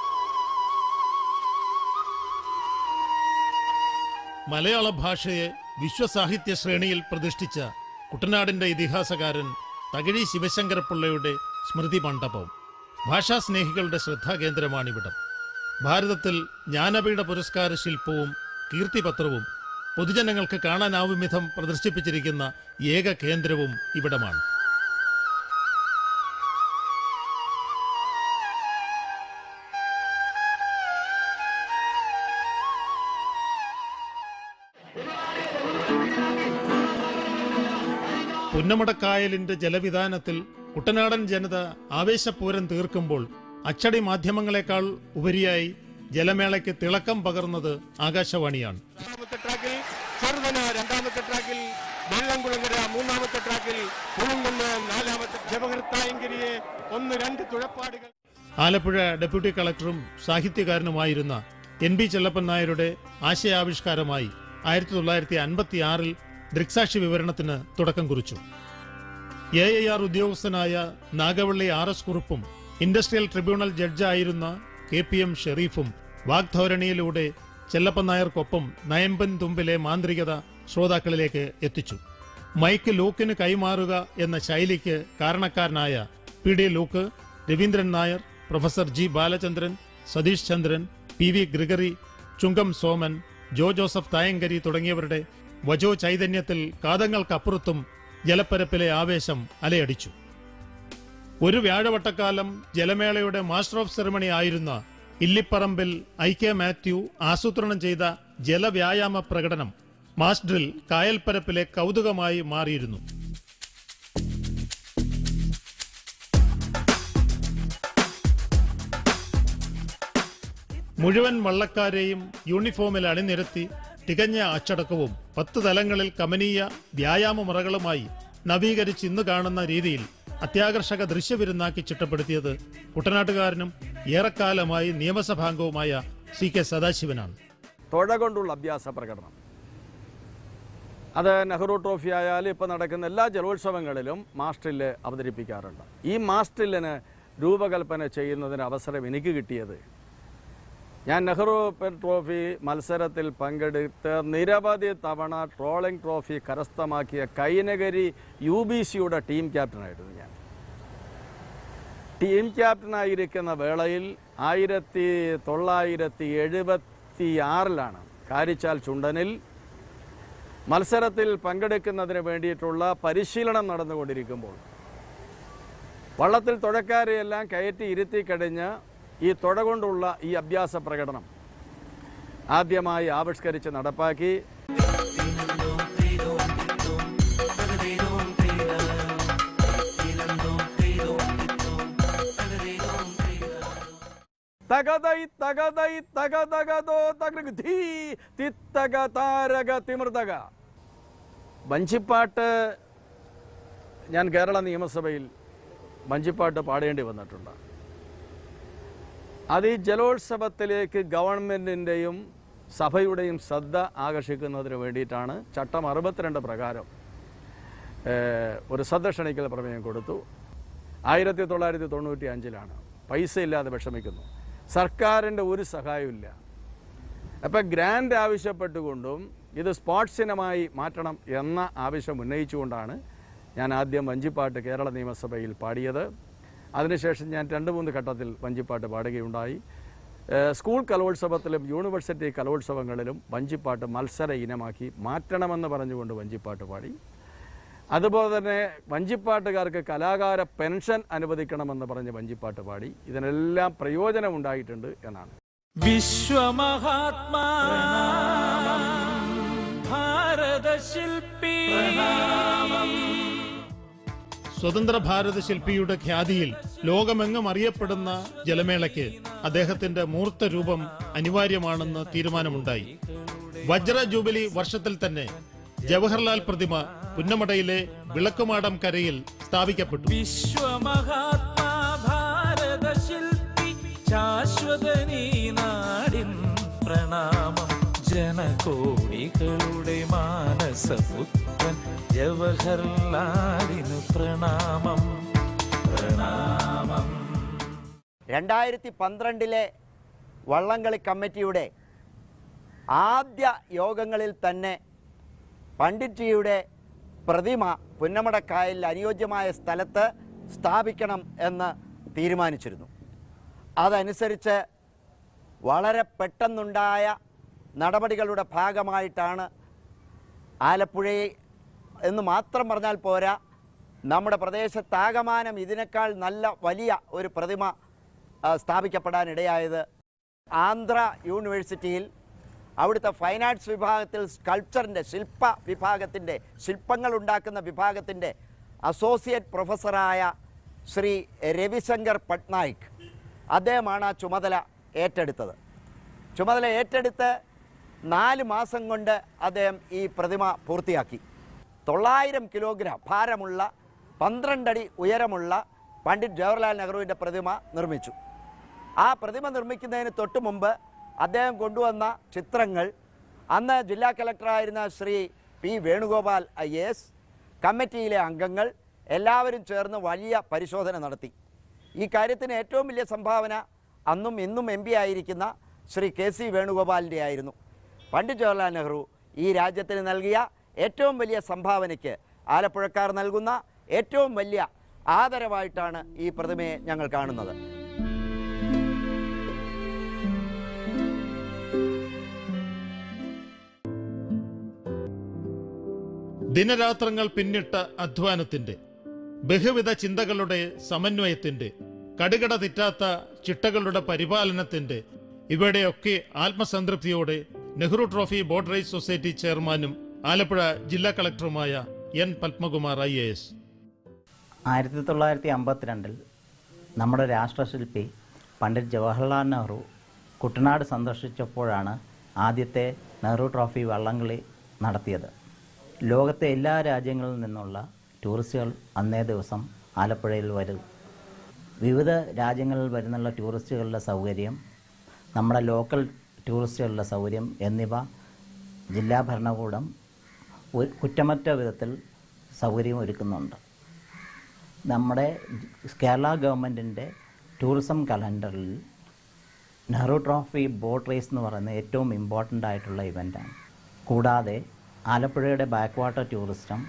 മലയാള ഭാഷയെ വിശ്വസാഹിത്യ ശ്രേണിയിൽ പ്രതിഷ്ഠിച്ച കുട്ടനാടിന്റെ ഇതിഹാസകാരൻ തകഴി ശിവശങ്കരപ്പിള്ളയുടെ സ്മൃതി മണ്ഡപവും ഭാഷാസ്നേഹികളുടെ ശ്രദ്ധാകേന്ദ്രമാണിവിടം ഭാരതത്തിൽ ജ്ഞാനപീഠ പുരസ്കാര ശില്പവും കീർത്തിപത്രവും പൊതുജനങ്ങൾക്ക് കാണാനാവും വിധം പ്രദർശിപ്പിച്ചിരിക്കുന്ന ഏക കേന്ദ്രവും ഇവിടമാണ് പുന്നമടക്കായലിന്റെ ജലവിധാനത്തിൽ കുട്ടനാടൻ ജനത ആവേശപൂരം തീർക്കുമ്പോൾ അച്ചടി മാധ്യമങ്ങളെക്കാൾ ഉപരിയായി ജലമേളയ്ക്ക് തിളക്കം പകർന്നത് ആകാശവാണിയാണ് ഒന്നാമത്തെ ട്രാക്കിൽ ചെറുതന രണ്ടാമത്തെ ട്രാക്കിൽ വെള്ളംകുളങ്ങര മൂന്നാമത്തെ ട്രാക്കിൽ കുളുങ്കുന്ന് നാലാമത്തെ ജപകർത്തായങ്കരിയെ ഒന്ന് രണ്ട് തുഴപ്പാടുകൾ ആലപ്പുഴ ഡെപ്യൂട്ടി കളക്ടറും സാഹിത്യകാരനുമായിരുന്ന എൻ ബി ചെല്ലപ്പൻ നായരുടെ ആശയാവിഷ്കാരമായി ആയിരത്തി തൊള്ളായിരത്തി അൻപത്തി ആറിൽ ദൃക്സാക്ഷി വിവരണത്തിന് തുടക്കം കുറിച്ചു എ ഐ ആർ ഉദ്യോഗസ്ഥനായ നാഗവള്ളി ആർ എസ് കുറുപ്പും ഇൻഡസ്ട്രിയൽ ട്രിബ്യൂണൽ ജഡ്ജായിരുന്ന കെ പി എം ഷെറീഫും വാഗ്ധോരണിയിലൂടെ ചെല്ലപ്പൻ നായർക്കൊപ്പം നയമ്പൻ തുമ്പിലെ മാന്ത്രികത ശ്രോതാക്കളിലേക്ക് എത്തിച്ചു മൈക്ക് ലൂക്കിന് കൈമാറുക എന്ന ശൈലിക്ക് കാരണക്കാരനായ P D Luke Raveendran Nair professor G Balachandran Satheesh Chandran P V Gregory Chungam Soman Jo Joseph Thayankari തുടങ്ങിയവരുടെ വജോ ചൈതന്യത്തിൽ കാതങ്ങൾക്കപ്പുറത്തും ജലപ്പരപ്പിലെ ആവേശം അലയടിച്ചു ഒരു വ്യാഴവട്ടക്കാലം ജലമേളയുടെ മാസ്റ്റർ ഓഫ് സെറമണി ആയിരുന്ന ഇല്ലിപ്പറമ്പിൽ ഐ കെ മാത്യു ആസൂത്രണം ചെയ്ത ജലവ്യായാമ പ്രകടനം മാസ്റ്ററിൽ കായൽപ്പരപ്പിലെ കൗതുകമായി മാറിയിരുന്നു മുഴുവൻ വള്ളക്കാരെയും യൂണിഫോമിൽ അണിനിരത്തി തികഞ്ഞ അച്ചടക്കവും പത്ത് തലങ്ങളിൽ കമനീയ വ്യായാമമുറകളുമായി നവീകരിച്ച് ഇന്ന് കാണുന്ന രീതിയിൽ അത്യാകർഷക ദൃശ്യവിരുന്നാക്കി ചിട്ടപ്പെടുത്തിയത് കുട്ടനാട്ടുകാരനും ഏറെക്കാലമായി നിയമസഭാംഗവുമായ സി കെ സദാശിവനാണ് തുഴ കൊണ്ടുള്ള അഭ്യാസ പ്രകടനം അത് നെഹ്റു ട്രോഫി ആയാലും ഇപ്പോൾ നടക്കുന്ന എല്ലാ ജലോത്സവങ്ങളിലും മാസ്റ്റിൽ അവതരിപ്പിക്കാറുണ്ട് ഈ മാസ്റ്റിലിന് രൂപകൽപ്പന ചെയ്യുന്നതിന് അവസരം എനിക്ക് കിട്ടിയത് ഞാൻ നെഹ്റു പെൻ ട്രോഫി മത്സരത്തിൽ പങ്കെടുത്ത് നിരവധി തവണ ട്രോളിംഗ് ട്രോഫി കരസ്ഥമാക്കിയ കൈനഗരി യു ബി സിയുടെ ടീം ക്യാപ്റ്റനായിരുന്നു ഞാൻ ടീം ക്യാപ്റ്റനായിരിക്കുന്ന വേളയിൽ ആയിരത്തി തൊള്ളായിരത്തി എഴുപത്തി ആറിലാണ് കാരിച്ചാൽ ചുണ്ടനിൽ മത്സരത്തിൽ പങ്കെടുക്കുന്നതിന് വേണ്ടിയിട്ടുള്ള പരിശീലനം നടന്നുകൊണ്ടിരിക്കുമ്പോൾ വള്ളത്തിൽ തുഴക്കാരെയെല്ലാം കയറ്റി ഇരുത്തി കഴിഞ്ഞ് ഈ തുഴ കൊണ്ടുള്ള ഈ അഭ്യാസ പ്രകടനം ആദ്യമായി ആവിഷ്കരിച്ച് നടപ്പാക്കി തകതൈ തകതൈ തകതകതോ തകൃ ധീ തിത്തക താരക തിമൃതക വഞ്ചിപ്പാട്ട് ഞാൻ കേരള നിയമസഭയിൽ വഞ്ചിപ്പാട്ട് പാടേണ്ടി വന്നിട്ടുണ്ട് അത് ഈ ജലോത്സവത്തിലേക്ക് ഗവൺമെൻറ്റിൻ്റെയും സഭയുടെയും ശ്രദ്ധ ആകർഷിക്കുന്നതിന് വേണ്ടിയിട്ടാണ് ചട്ടം അറുപത്തിരണ്ട് പ്രകാരം ഏഹ്, ഒരു ശ്രദ്ധ ക്ഷണിക്കൽ പ്രമേയം കൊടുത്തു ആയിരത്തി തൊള്ളായിരത്തി തൊണ്ണൂറ്റി അഞ്ചിലാണ് പൈസ ഇല്ലാതെ വിഷമിക്കുന്നു സർക്കാരിൻ്റെ ഒരു സഹായമില്ല അപ്പം ഗ്രാൻഡ് ആവശ്യപ്പെട്ടുകൊണ്ടും ഇത് സ്പോർട്സ് ഇനമായി മാറ്റണം എന്ന ആവശ്യം ഉന്നയിച്ചുകൊണ്ടാണ് ഞാൻ ആദ്യം വഞ്ചിപ്പാട്ട് കേരള നിയമസഭയിൽ പാടിയത് അതിനുശേഷം ഞാൻ രണ്ട് മൂന്ന് ഘട്ടത്തിൽ വഞ്ചിപ്പാട്ട് പാടുകയുണ്ടായി ഏഹ് സ്കൂൾ കലോത്സവത്തിലും യൂണിവേഴ്സിറ്റി കലോത്സവങ്ങളിലും വഞ്ചിപ്പാട്ട് മത്സര ഇനമാക്കി മാറ്റണമെന്ന് പറഞ്ഞുകൊണ്ട് വഞ്ചിപ്പാട്ട് പാടി അതുപോലെ തന്നെ വഞ്ചിപ്പാട്ടുകാർക്ക് കലാകാര പെൻഷൻ അനുവദിക്കണമെന്ന് പറഞ്ഞ് വഞ്ചിപ്പാട്ട് പാടി ഇതിനെല്ലാം പ്രയോജനം ഉണ്ടായിട്ടുണ്ട് എന്നാണ് വിശ്വമഹാത്മാ ഭാരതശില്പി സ്വതന്ത്ര ഭാരത ശില്പിയുടെ ഖ്യാതിയിൽ ലോകമെങ്ങും അറിയപ്പെടുന്ന ജലമേളയ്ക്ക് അദ്ദേഹത്തിന്റെ മൂർത്ത രൂപം അനിവാര്യമാണെന്ന് തീരുമാനമുണ്ടായി വജ്ര ജൂബിലി വർഷത്തിൽ തന്നെ ജവഹർലാൽ പ്രതിമ പുന്നമടയിലെ വിളക്കുമാടം കരയിൽ സ്ഥാപിക്കപ്പെട്ടു വിശ്വമഹാത്മാ ഭാരതശില്പി ശാശ്വതനീ നാടിൻ പ്രണാമം ജനകോടികളുടെ മാനസപുത്രൻ ജവഹർലാലിനു പ്രണാമം പ്രണാമം രണ്ടായിരത്തി പന്ത്രണ്ടിലെ വള്ളംകളി കമ്മിറ്റിയുടെ ആദ്യ യോഗങ്ങളിൽ തന്നെ പണ്ഡിറ്റ്ജിയുടെ പ്രതിമ പുന്നമടക്കായലിൽ അനുയോജ്യമായ സ്ഥലത്ത് സ്ഥാപിക്കണം എന്ന് തീരുമാനിച്ചിരുന്നു അതനുസരിച്ച് വളരെ പെട്ടെന്നുണ്ടായ നടപടികളുടെ ഭാഗമായിട്ടാണ് ആലപ്പുഴയെ എന്ന് മാത്രം പറഞ്ഞാൽ പോരാ നമ്മുടെ പ്രദേശത്താകമാനം ഇതിനേക്കാൾ നല്ല വലിയ ഒരു പ്രതിമ ആ, സ്ഥാപിക്കപ്പെടാനിടയായത് ആന്ധ്ര യൂണിവേഴ്സിറ്റിയിൽ അവിടുത്തെ ഫൈൻ ആർട്സ് വിഭാഗത്തിൽ സ്കൾപ്ചറിൻ്റെ ശില്പ വിഭാഗത്തിൻ്റെ ശില്പങ്ങൾ ഉണ്ടാക്കുന്ന വിഭാഗത്തിൻ്റെ അസോസിയേറ്റ് പ്രൊഫസറായ ശ്രീ രവിശങ്കർ പട്നായിക് അദ്ദേഹമാണ് ആ ചുമതല ഏറ്റെടുത്തത് ചുമതല ഏറ്റെടുത്ത് നാല് മാസം കൊണ്ട് അദ്ദേഹം ഈ പ്രതിമ പൂർത്തിയാക്കി തൊള്ളായിരം കിലോഗ്രാം ഭാരമുള്ള പന്ത്രണ്ടടി ഉയരമുള്ള പണ്ഡിറ്റ് ജവഹർലാൽ നെഹ്റുവിൻ്റെ പ്രതിമ നിർമ്മിച്ചു ആ പ്രതിമ നിർമ്മിക്കുന്നതിന് തൊട്ട് മുമ്പ് അദ്ദേഹം കൊണ്ടുവന്ന ചിത്രങ്ങൾ അന്ന് ജില്ലാ കളക്ടറായിരുന്ന Sri P Venugopal I A S കമ്മിറ്റിയിലെ അംഗങ്ങൾ എല്ലാവരും ചേർന്ന് വലിയ പരിശോധന നടത്തി ഈ കാര്യത്തിന് ഏറ്റവും വലിയ സംഭാവന അന്നും ഇന്നും എം പി ആയിരിക്കുന്ന ശ്രീ കെ സി വേണുഗോപാലിൻ്റെ ആയിരുന്നു പണ്ഡിറ്റ് ജവഹർലാൽ നെഹ്റു ഈ രാജ്യത്തിന് നൽകിയ ഏറ്റവും വലിയ സംഭാവനയ്ക്ക് ആലപ്പുഴക്കാർ നൽകുന്ന ഏറ്റവും വലിയ ആദരവായിട്ടാണ് ഈ പ്രതിമയെ ഞങ്ങൾ കാണുന്നത് ദിനരാത്രങ്ങൾ പിന്നിട്ട അധ്വാനത്തിന്റെ ബഹുവിധ ചിന്തകളുടെ സമന്വയത്തിന്റെ കടുകട തെറ്റാത്ത ചിട്ടകളുടെ പരിപാലനത്തിന്റെ ഇവയുടെയൊക്കെ ആത്മസംതൃപ്തിയോടെ Nehru trophy boat race society ചെയർമാനും ആലപ്പുഴ ജില്ലാ കളക്ടറുമായ N Padmakumar I A S ആയിരത്തി തൊള്ളായിരത്തി അമ്പത്തിരണ്ടിൽ നമ്മുടെ രാഷ്ട്രശില്പി പണ്ഡിറ്റ് ജവഹർലാൽ നെഹ്റു കുട്ടനാട് സന്ദർശിച്ചപ്പോഴാണ് ആദ്യത്തെ നെഹ്റു ട്രോഫി വള്ളംകളി നടത്തിയത് ലോകത്തെ എല്ലാ രാജ്യങ്ങളിൽ നിന്നുള്ള ടൂറിസ്റ്റുകൾ അന്നേ ദിവസം ആലപ്പുഴയിൽ വരും വിവിധ രാജ്യങ്ങളിൽ വരുന്നുള്ള ടൂറിസ്റ്റുകളുടെ സൗകര്യം നമ്മുടെ ലോക്കൽ ടൂറിസ്റ്റുകളുടെ സൗകര്യം എന്നിവ ജില്ലാ ഭരണകൂടം ഒരു കുറ്റമറ്റ വിധത്തിൽ സൗകര്യം ഒരുക്കുന്നുണ്ട് നമ്മുടെ കേരള ഗവൺമെൻറ്റിൻ്റെ ടൂറിസം കലണ്ടറിൽ നെഹ്റു ട്രോഫി ബോട്ട് റേസ് എന്ന് പറയുന്നത് ഏറ്റവും ഇമ്പോർട്ടൻ്റ് ആയിട്ടുള്ള ഇവൻ്റാണ് കൂടാതെ ആലപ്പുഴയുടെ backwater tourism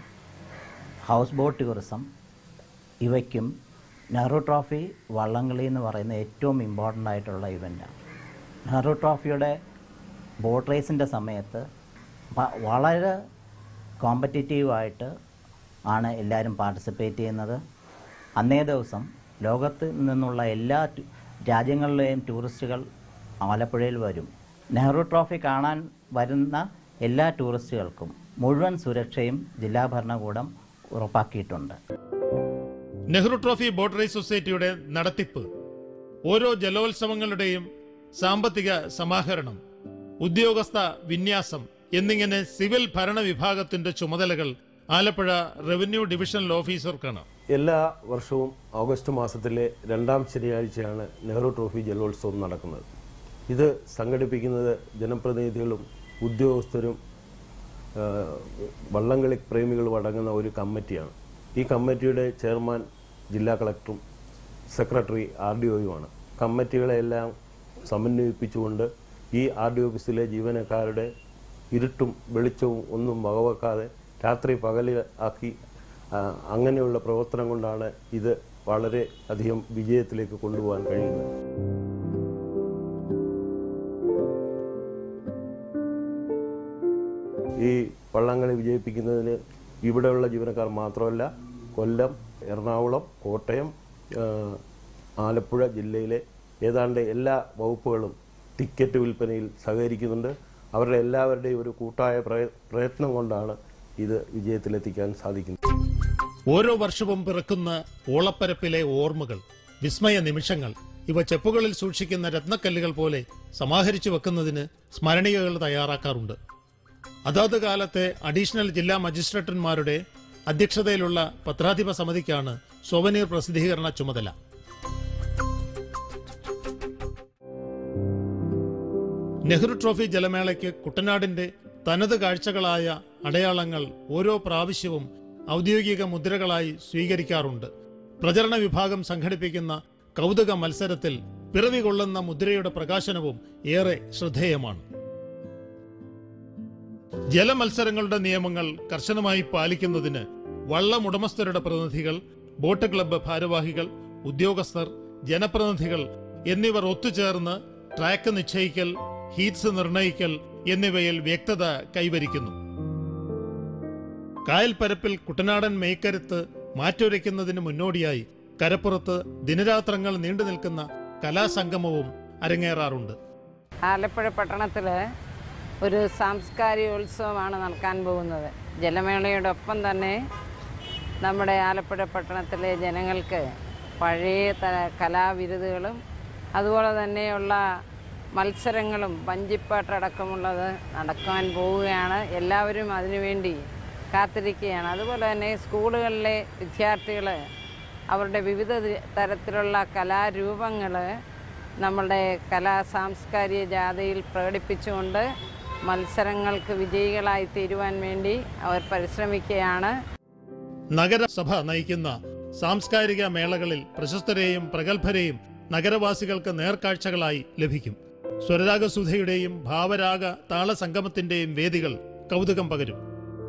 houseboat tourism ഇവയ്ക്കും നെഹ്റു ട്രോഫി വള്ളംകളി എന്ന് പറയുന്ന ഏറ്റവും ഇമ്പോർട്ടൻ്റ് ആയിട്ടുള്ള ഇവൻ്റാണ് നെഹ്റു ട്രോഫിയുടെ ബോട്ട് റേസിൻ്റെ സമയത്ത് വ- വളരെ കോമ്പറ്റീറ്റീവായിട്ട് ആണ് എല്ലാവരും പാർട്ടിസിപ്പേറ്റ് ചെയ്യുന്നത് അന്നേ ദിവസം ലോകത്ത് നിന്നുള്ള എല്ലാ ടു- രാജ്യങ്ങളിലെയും ടൂറിസ്റ്റുകൾ ആലപ്പുഴയിൽ വരും നെഹ്റു ട്രോഫി കാണാൻ വരുന്ന എല്ലാ ടൂറിസ്റ്റുകൾക്കും മുഴുവൻ സുരക്ഷയും ജില്ലാ ഭരണകൂടം ഉറപ്പാക്കിയിട്ടുണ്ട് നെഹ്റു ട്രോഫി ബോട്ട് റേസ് സൊസൈറ്റിയുടെ നടത്തിപ്പ് ഓരോ ജലോത്സവങ്ങളുടെയും സാമ്പത്തിക സമാഹരണം ഉദ്യോഗസ്ഥ വിന്യാസം എന്നിങ്ങനെ സിവിൽ ഭരണ വിഭാഗത്തിന്റെ ചുമതലകൾ ആലപ്പുഴ റവന്യൂ ഡിവിഷണൽ ഓഫീസർക്കാണ് എല്ലാ വർഷവും ഓഗസ്റ്റ് മാസത്തിലെ രണ്ടാം ശനിയാഴ്ചയാണ് നെഹ്റു ട്രോഫി ജലോത്സവം നടക്കുന്നത് ഇത് സംഘടിപ്പിക്കുന്നത് ജനപ്രതിനിധികളും ഉദ്യോഗസ്ഥരും ആ, വള്ളംകളി പ്രേമികളും അടങ്ങുന്ന ഒരു കമ്മിറ്റിയാണ് ഈ കമ്മിറ്റിയുടെ ചെയർമാൻ ജില്ലാ കളക്ടറും സെക്രട്ടറി ആർ ഡി ഒയുമാണ് കമ്മിറ്റികളെല്ലാം സമന്വയിപ്പിച്ചുകൊണ്ട് ഈ ആർ ഡി ഓഫീസിലെ ജീവനക്കാരുടെ ഇരുട്ടും വെളിച്ചവും ഒന്നും വകവെക്കാതെ രാത്രി പകൽ ആക്കി ആ, അങ്ങനെയുള്ള പ്രവർത്തനം കൊണ്ടാണ് ഇത് വളരെ അധികം വിജയത്തിലേക്ക് കൊണ്ടുപോകാൻ കഴിയുന്നത് ഈ വള്ളംകളി വിജയിപ്പിക്കുന്നതിന് ഇവിടെയുള്ള ജീവനക്കാർ മാത്രമല്ല കൊല്ലം എറണാകുളം കോട്ടയം ആ, ആലപ്പുഴ ജില്ലയിലെ ഏതാണ്ട് എല്ലാ വകുപ്പുകളും ടിക്കറ്റ് വിൽപ്പനയിൽ സഹകരിക്കുന്നുണ്ട് അവരുടെ എല്ലാവരുടെയും ഒരു കൂട്ടായ പ്രയ- പ്രയത്നം കൊണ്ടാണ് ഇത് വിജയത്തിലെത്തിക്കാൻ സാധിക്കുന്നത് ഓരോ വർഷവും പിറക്കുന്ന ഓളപ്പരപ്പിലെ ഓർമ്മകൾ വിസ്മയ നിമിഷങ്ങൾ ഇവ ചെപ്പുകളിൽ സൂക്ഷിക്കുന്ന രത്നക്കല്ലുകൾ പോലെ സമാഹരിച്ചു വെക്കുന്നതിന് സ്മരണികകൾ തയ്യാറാക്കാറുണ്ട് അതാത് കാലത്തെ അഡീഷണൽ ജില്ലാ മജിസ്ട്രേറ്റന്മാരുടെ അധ്യക്ഷതയിലുള്ള പത്രാധിപ സമിതിക്കാണ് സോവനീർ പ്രസിദ്ധീകരണ ചുമതല നെഹ്റു ട്രോഫി ജലമേളയ്ക്ക് കുട്ടനാടിന്റെ തനത് കാഴ്ചകളായ അടയാളങ്ങൾ ഓരോ പ്രാവശ്യവും ഔദ്യോഗിക മുദ്രകളായി സ്വീകരിക്കാറുണ്ട് പ്രചരണ വിഭാഗം സംഘടിപ്പിക്കുന്ന കൗതുക മത്സരത്തിൽ പിറവി കൊള്ളുന്ന മുദ്രയുടെ പ്രകാശനവും ഏറെ ശ്രദ്ധേയമാണ് ജലമത്സരങ്ങളുടെ നിയമങ്ങൾ കർശനമായി പാലിക്കുന്നതിന് വള്ളം ഉടമസ്ഥരുടെ പ്രതിനിധികൾ ബോട്ട് ക്ലബ്ബ് ഭാരവാഹികൾ ഉദ്യോഗസ്ഥർ ജനപ്രതിനിധികൾ എന്നിവർ ഒത്തുചേർന്ന് ട്രാക്ക് നിശ്ചയിക്കൽ ഹീറ്റ്സ് നിർണയിക്കൽ എന്നിവയിൽ വ്യക്തത കൈവരിക്കുന്നു കായൽപ്പരപ്പിൽ കുട്ടനാടൻ മേയ്ക്കരുത്ത് മാറ്റുരയ്ക്കുന്നതിന് മുന്നോടിയായി കരപ്പുറത്ത് ദിനരാത്രങ്ങൾ നീണ്ടു നിൽക്കുന്ന കലാസംഗമവും അരങ്ങേറാറുണ്ട് ആലപ്പുഴ പട്ടണത്തിൽ ഒരു സാംസ്കാരികോത്സവമാണ് നടക്കാൻ പോകുന്നത് ജലമേളയോടൊപ്പം തന്നെ നമ്മുടെ ആലപ്പുഴ പട്ടണത്തിലെ ജനങ്ങൾക്ക് പഴയ ത- കലാവിരുതുകളും അതുപോലെ തന്നെയുള്ള മത്സരങ്ങളും വഞ്ചിപ്പാട്ടടക്കമുള്ളത് നടക്കാൻ പോവുകയാണ് എല്ലാവരും അതിനുവേണ്ടി കാത്തിരിക്കുകയാണ് അതുപോലെ തന്നെ സ്കൂളുകളിലെ വിദ്യാർത്ഥികൾ അവരുടെ വിവിധ തി- തരത്തിലുള്ള കലാരൂപങ്ങൾ നമ്മളുടെ കലാ സാംസ്കാരിക ജാഥയിൽ പ്രകടിപ്പിച്ചുകൊണ്ട് മത്സരങ്ങൾക്ക് വിജയികളായി തീരുവാൻ വേണ്ടി അവർ പരിശ്രമിക്കുകയാണ് നഗരസഭ നയിക്കുന്ന സാംസ്കാരിക മേളകളിൽ പ്രശസ്തരെയും പ്രഗത്ഭരെയും നഗരവാസികൾക്ക് നേർക്കാഴ്ചകളായി ലഭിക്കും സ്വരരാഗസുധയുടെയും ഭാവരാഗ താളസംഗമത്തിന്റെയും വേദികൾ കൗതുകം പകരും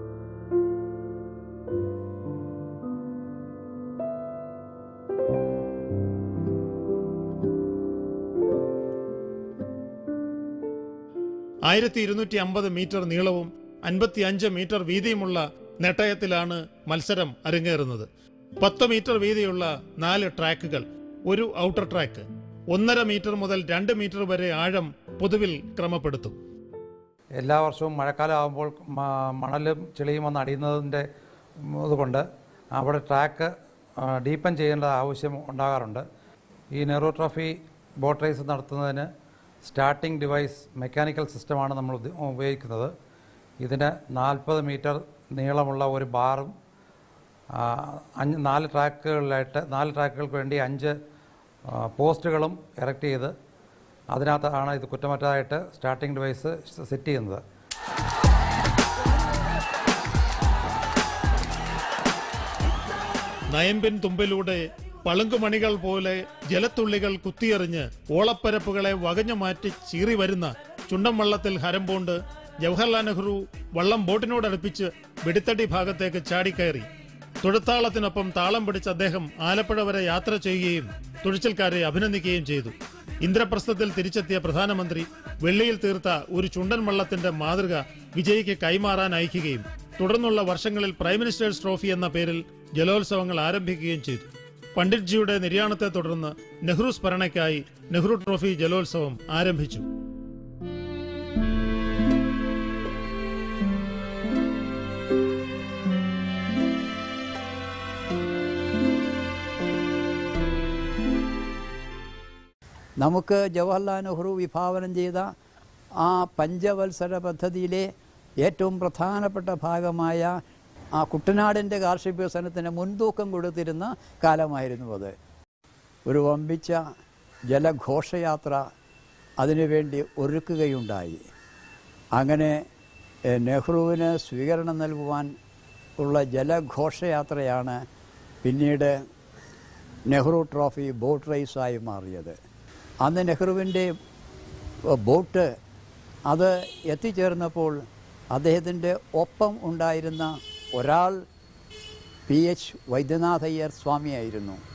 ആയിരത്തി ഇരുന്നൂറ്റി അമ്പത് മീറ്റർ നീളവും അൻപത്തിയഞ്ച് മീറ്റർ വീതിയുമുള്ള നെട്ടയത്തിലാണ് മത്സരം അരങ്ങേറുന്നത് പത്ത് മീറ്റർ വീതിയുള്ള നാല് ട്രാക്കുകൾ ഒരു ഔട്ടർ ട്രാക്ക് ഒന്നര മീറ്റർ മുതൽ രണ്ട് മീറ്റർ വരെ ആഴം പൊതുവിൽ ക്രമപ്പെടുത്തും എല്ലാ വർഷവും മഴക്കാലം ആകുമ്പോൾ മ- മണലും ചെളിയും വന്ന് അടിയുന്നതിൻ്റെ ഇതുകൊണ്ട് അവിടെ ട്രാക്ക് ഡീപ്പൻ ചെയ്യേണ്ട ആവശ്യം ഉണ്ടാകാറുണ്ട് ഈ നെഹ്റു ട്രോഫി ബോട്ട് റേസ് നടത്തുന്നതിന് സ്റ്റാർട്ടിംഗ് ഡിവൈസ് മെക്കാനിക്കൽ സിസ്റ്റമാണ് നമ്മൾ ഉപ- ഉപയോഗിക്കുന്നത് ഇതിന് നാൽപ്പത് മീറ്റർ നീളമുള്ള ഒരു ബാറും ആ, അഞ്ച് നാല് ട്രാക്കുകളിലായിട്ട് നാല് ട്രാക്കുകൾക്ക് വേണ്ടി അഞ്ച് ആ, പോസ്റ്റുകളും ഇറക്റ്റ് ചെയ്ത് അതിനകത്താണ് ഇത് കുറ്റമറ്റതായിട്ട് സ്റ്റാർട്ടിംഗ് ഡിവൈസ് സെറ്റ് ചെയ്യുന്നത് നയമ്പിൻ തുമ്പിലൂടെ പളുങ്കുമണികൾ പോലെ ജലത്തുള്ളികൾ കുത്തിയെറിഞ്ഞ് ഓളപ്പരപ്പുകളെ വകഞ്ഞു മാറ്റി ചീറി വരുന്ന ചുണ്ടൻ വള്ളത്തിൽ ഹരം പൂണ്ട് ജവഹർലാൽ നെഹ്റു വള്ളം ബോട്ടിനോടടുപ്പിച്ച് വെടിത്തടി ഭാഗത്തേക്ക് ചാടിക്കയറി തുഴത്താളത്തിനൊപ്പം താളം പിടിച്ച അദ്ദേഹം ആലപ്പുഴ വരെ യാത്ര ചെയ്യുകയും തുഴച്ചിൽക്കാരെ അഭിനന്ദിക്കുകയും ചെയ്തു ഇന്ദ്രപ്രസ്ഥത്തിൽ തിരിച്ചെത്തിയ പ്രധാനമന്ത്രി വെള്ളിയിൽ തീർത്ത ഒരു ചുണ്ടൻ വള്ളത്തിന്റെ മാതൃക വിജയിക്ക് കൈമാറാൻ അയക്കുകയും തുടർന്നുള്ള വർഷങ്ങളിൽ പ്രൈം മിനിസ്റ്റേഴ്സ് ട്രോഫി എന്ന പേരിൽ ജലോത്സവങ്ങൾ ആരംഭിക്കുകയും ചെയ്തു പണ്ഡിറ്റ്ജിയുടെ നിര്യാണത്തെ തുടർന്ന് നെഹ്റു സ്മരണയ്ക്കായി നെഹ്റു ട്രോഫി ജലോത്സവം ആരംഭിച്ചു നമുക്ക് ജവഹർലാൽ നെഹ്റു വിഭാവനം ചെയ്ത ആ പഞ്ചവത്സര പദ്ധതിയിലെ ഏറ്റവും പ്രധാനപ്പെട്ട ഭാഗമായ ആ കുട്ടനാടിൻ്റെ കാർഷിക വികസനത്തിന് മുൻതൂക്കം കൊടുത്തിരുന്ന കാലമായിരുന്നു അത് ഒരു വമ്പിച്ച ജലഘോഷയാത്ര അതിനുവേണ്ടി ഒരുക്കുകയുണ്ടായി അങ്ങനെ എഹ്, നെഹ്റുവിന് സ്വീകരണം നൽകുവാൻ ഉള്ള ജലഘോഷയാത്രയാണ് പിന്നീട് നെഹ്റു ട്രോഫി ബോട്ട് റേസായി മാറിയത് അന്ന് നെഹ്റുവിൻ്റെ ബോട്ട് അത് എത്തിച്ചേർന്നപ്പോൾ അദ്ദേഹത്തിൻ്റെ ഒപ്പം ഉണ്ടായിരുന്ന ഒരാൾ പി എച്ച് വൈദ്യനാഥയ്യർ സ്വാമിയായിരുന്നു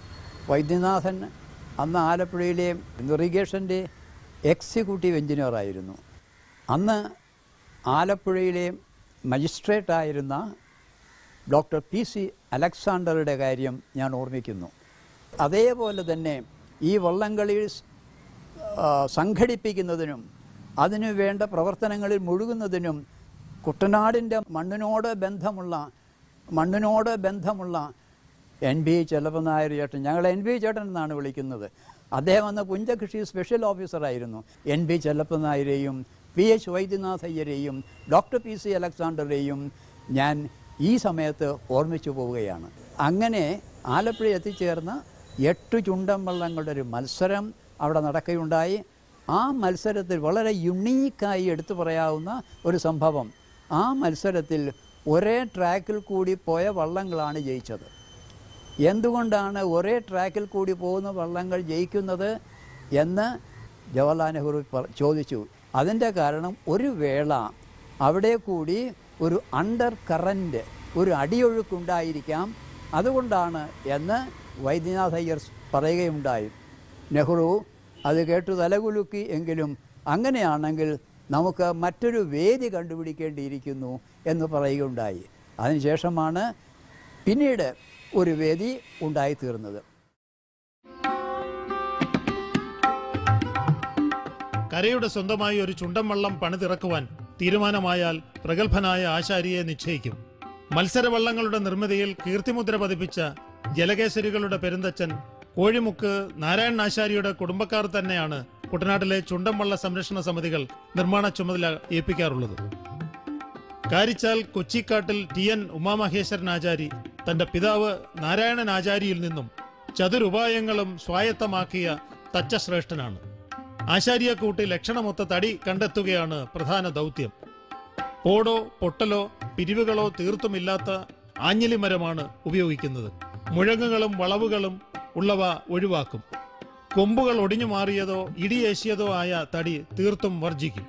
വൈദ്യനാഥൻ അന്ന് ആലപ്പുഴയിലെ ഇറിഗേഷൻ്റെ എക്സിക്യൂട്ടീവ് എഞ്ചിനീയറായിരുന്നു അന്ന് ആലപ്പുഴയിലെ മജിസ്ട്രേറ്റ് ആയിരുന്ന ഡോക്ടർ പി സി അലക്സാണ്ടറുടെ കാര്യം ഞാൻ ഓർമ്മിക്കുന്നു അതേപോലെ തന്നെ ഈ വള്ളംകളി ആ, സംഘടിപ്പിക്കുന്നതിനും അതിനു വേണ്ട പ്രവർത്തനങ്ങളിൽ മുഴുകുന്നതിനും കുട്ടനാടിൻ്റെ മണ്ണിനോട് ബന്ധമുള്ള മണ്ണിനോട് ബന്ധമുള്ള എൻ ബി ചെല്ലപ്പൻ നായർ ചേട്ടൻ ഞങ്ങൾ എൻ ബി ചേട്ടൻ എന്നാണ് വിളിക്കുന്നത് അദ്ദേഹം അന്ന് പുഞ്ചകൃഷി സ്പെഷ്യൽ ഓഫീസറായിരുന്നു എൻ ബി ചെല്ലപ്പൻ നായരെയും പി എച്ച് വൈദ്യനാഥ് അയ്യരെയും ഡോക്ടർ പി സി അലക്സാണ്ടറെയും ഞാൻ ഈ സമയത്ത് ഓർമ്മിച്ചു പോവുകയാണ് അങ്ങനെ ആലപ്പുഴ എത്തിച്ചേർന്ന എട്ട് ചുണ്ടൻ വള്ളങ്ങളുടെ ഒരു മത്സരം അവിടെ നടക്കുകയുണ്ടായി ആ മത്സരത്തിൽ വളരെ യുണീക്കായി എടുത്തു പറയാവുന്ന ഒരു സംഭവം ആ മത്സരത്തിൽ ഒരേ ട്രാക്കിൽ കൂടി പോയ വള്ളങ്ങളാണ് ജയിച്ചത് എന്തുകൊണ്ടാണ് ഒരേ ട്രാക്കിൽ കൂടി പോകുന്ന വള്ളങ്ങൾ ജയിക്കുന്നത് എന്ന് ജവഹർലാൽ നെഹ്റു പറ- ചോദിച്ചു അതിൻ്റെ കാരണം ഒരു വേള അവിടെ കൂടി ഒരു അണ്ടർ കറൻറ്റ് ഒരു അടിയൊഴുക്കുണ്ടായിരിക്കാം അതുകൊണ്ടാണ് എന്ന് വൈദ്യനാഥ് അയ്യർ പറയുകയുണ്ടായി നെഹ്റു അത് കേട്ടു തലകുലുക്കി എങ്കിലും അങ്ങനെയാണെങ്കിൽ നമുക്ക് മറ്റൊരു വേദി കണ്ടുപിടിക്കേണ്ടിയിരിക്കുന്നു എന്ന് പറയുകയുണ്ടായി അതിനുശേഷമാണ് പിന്നീട് ഒരു വേദി ഉണ്ടായിത്തീർന്നത് കരയുടെ സ്വന്തമായി ഒരു ചുണ്ടൻ വള്ളം പണിതിറക്കുവാൻ തീരുമാനമായാൽ പ്രഗത്ഭനായ ആശാരിയെ നിശ്ചയിക്കും മത്സരവള്ളങ്ങളുടെ നിർമ്മിതിയിൽ കീർത്തിമുദ്ര പതിപ്പിച്ച ജലകേസരികളുടെ പെരുന്തച്ചൻ കോഴിമുക്ക് നാരായണൻ ആശാരിയുടെ കുടുംബക്കാർ തന്നെയാണ് കുട്ടനാട്ടിലെ ചുണ്ടൻവള്ള സംരക്ഷണ സമിതികൾ നിർമ്മാണ ചുമതല ഏൽപ്പിക്കാറുള്ളത് കാരിച്ചാൽ കൊച്ചിക്കാട്ടിൽ ടി എൻ ഉമാമഹേശ്വരൻ ആചാരി തന്റെ പിതാവ് നാരായണൻ ആചാരിയിൽ നിന്നും ചതുരുപായങ്ങളും സ്വായത്തമാക്കിയ തച്ചശ്രേഷ്ഠനാണ് ആശാരിയെ കൂട്ടി ലക്ഷണമൊത്ത തടി കണ്ടെത്തുകയാണ് പ്രധാന ദൗത്യം ഓടോ പൊട്ടലോ പിരിവുകളോ തീർത്തുമില്ലാത്ത ആഞ്ഞിലി മരമാണ് ഉപയോഗിക്കുന്നത് മുഴങ്ങുകളും വളവുകളും ഉള്ളവ ഒഴിവാക്കും കൊമ്പുകൾ ഒടിഞ്ഞു മാറിയതോ ഇടിയേശിയതോ ആയ തടി തീർത്തും വർജിക്കും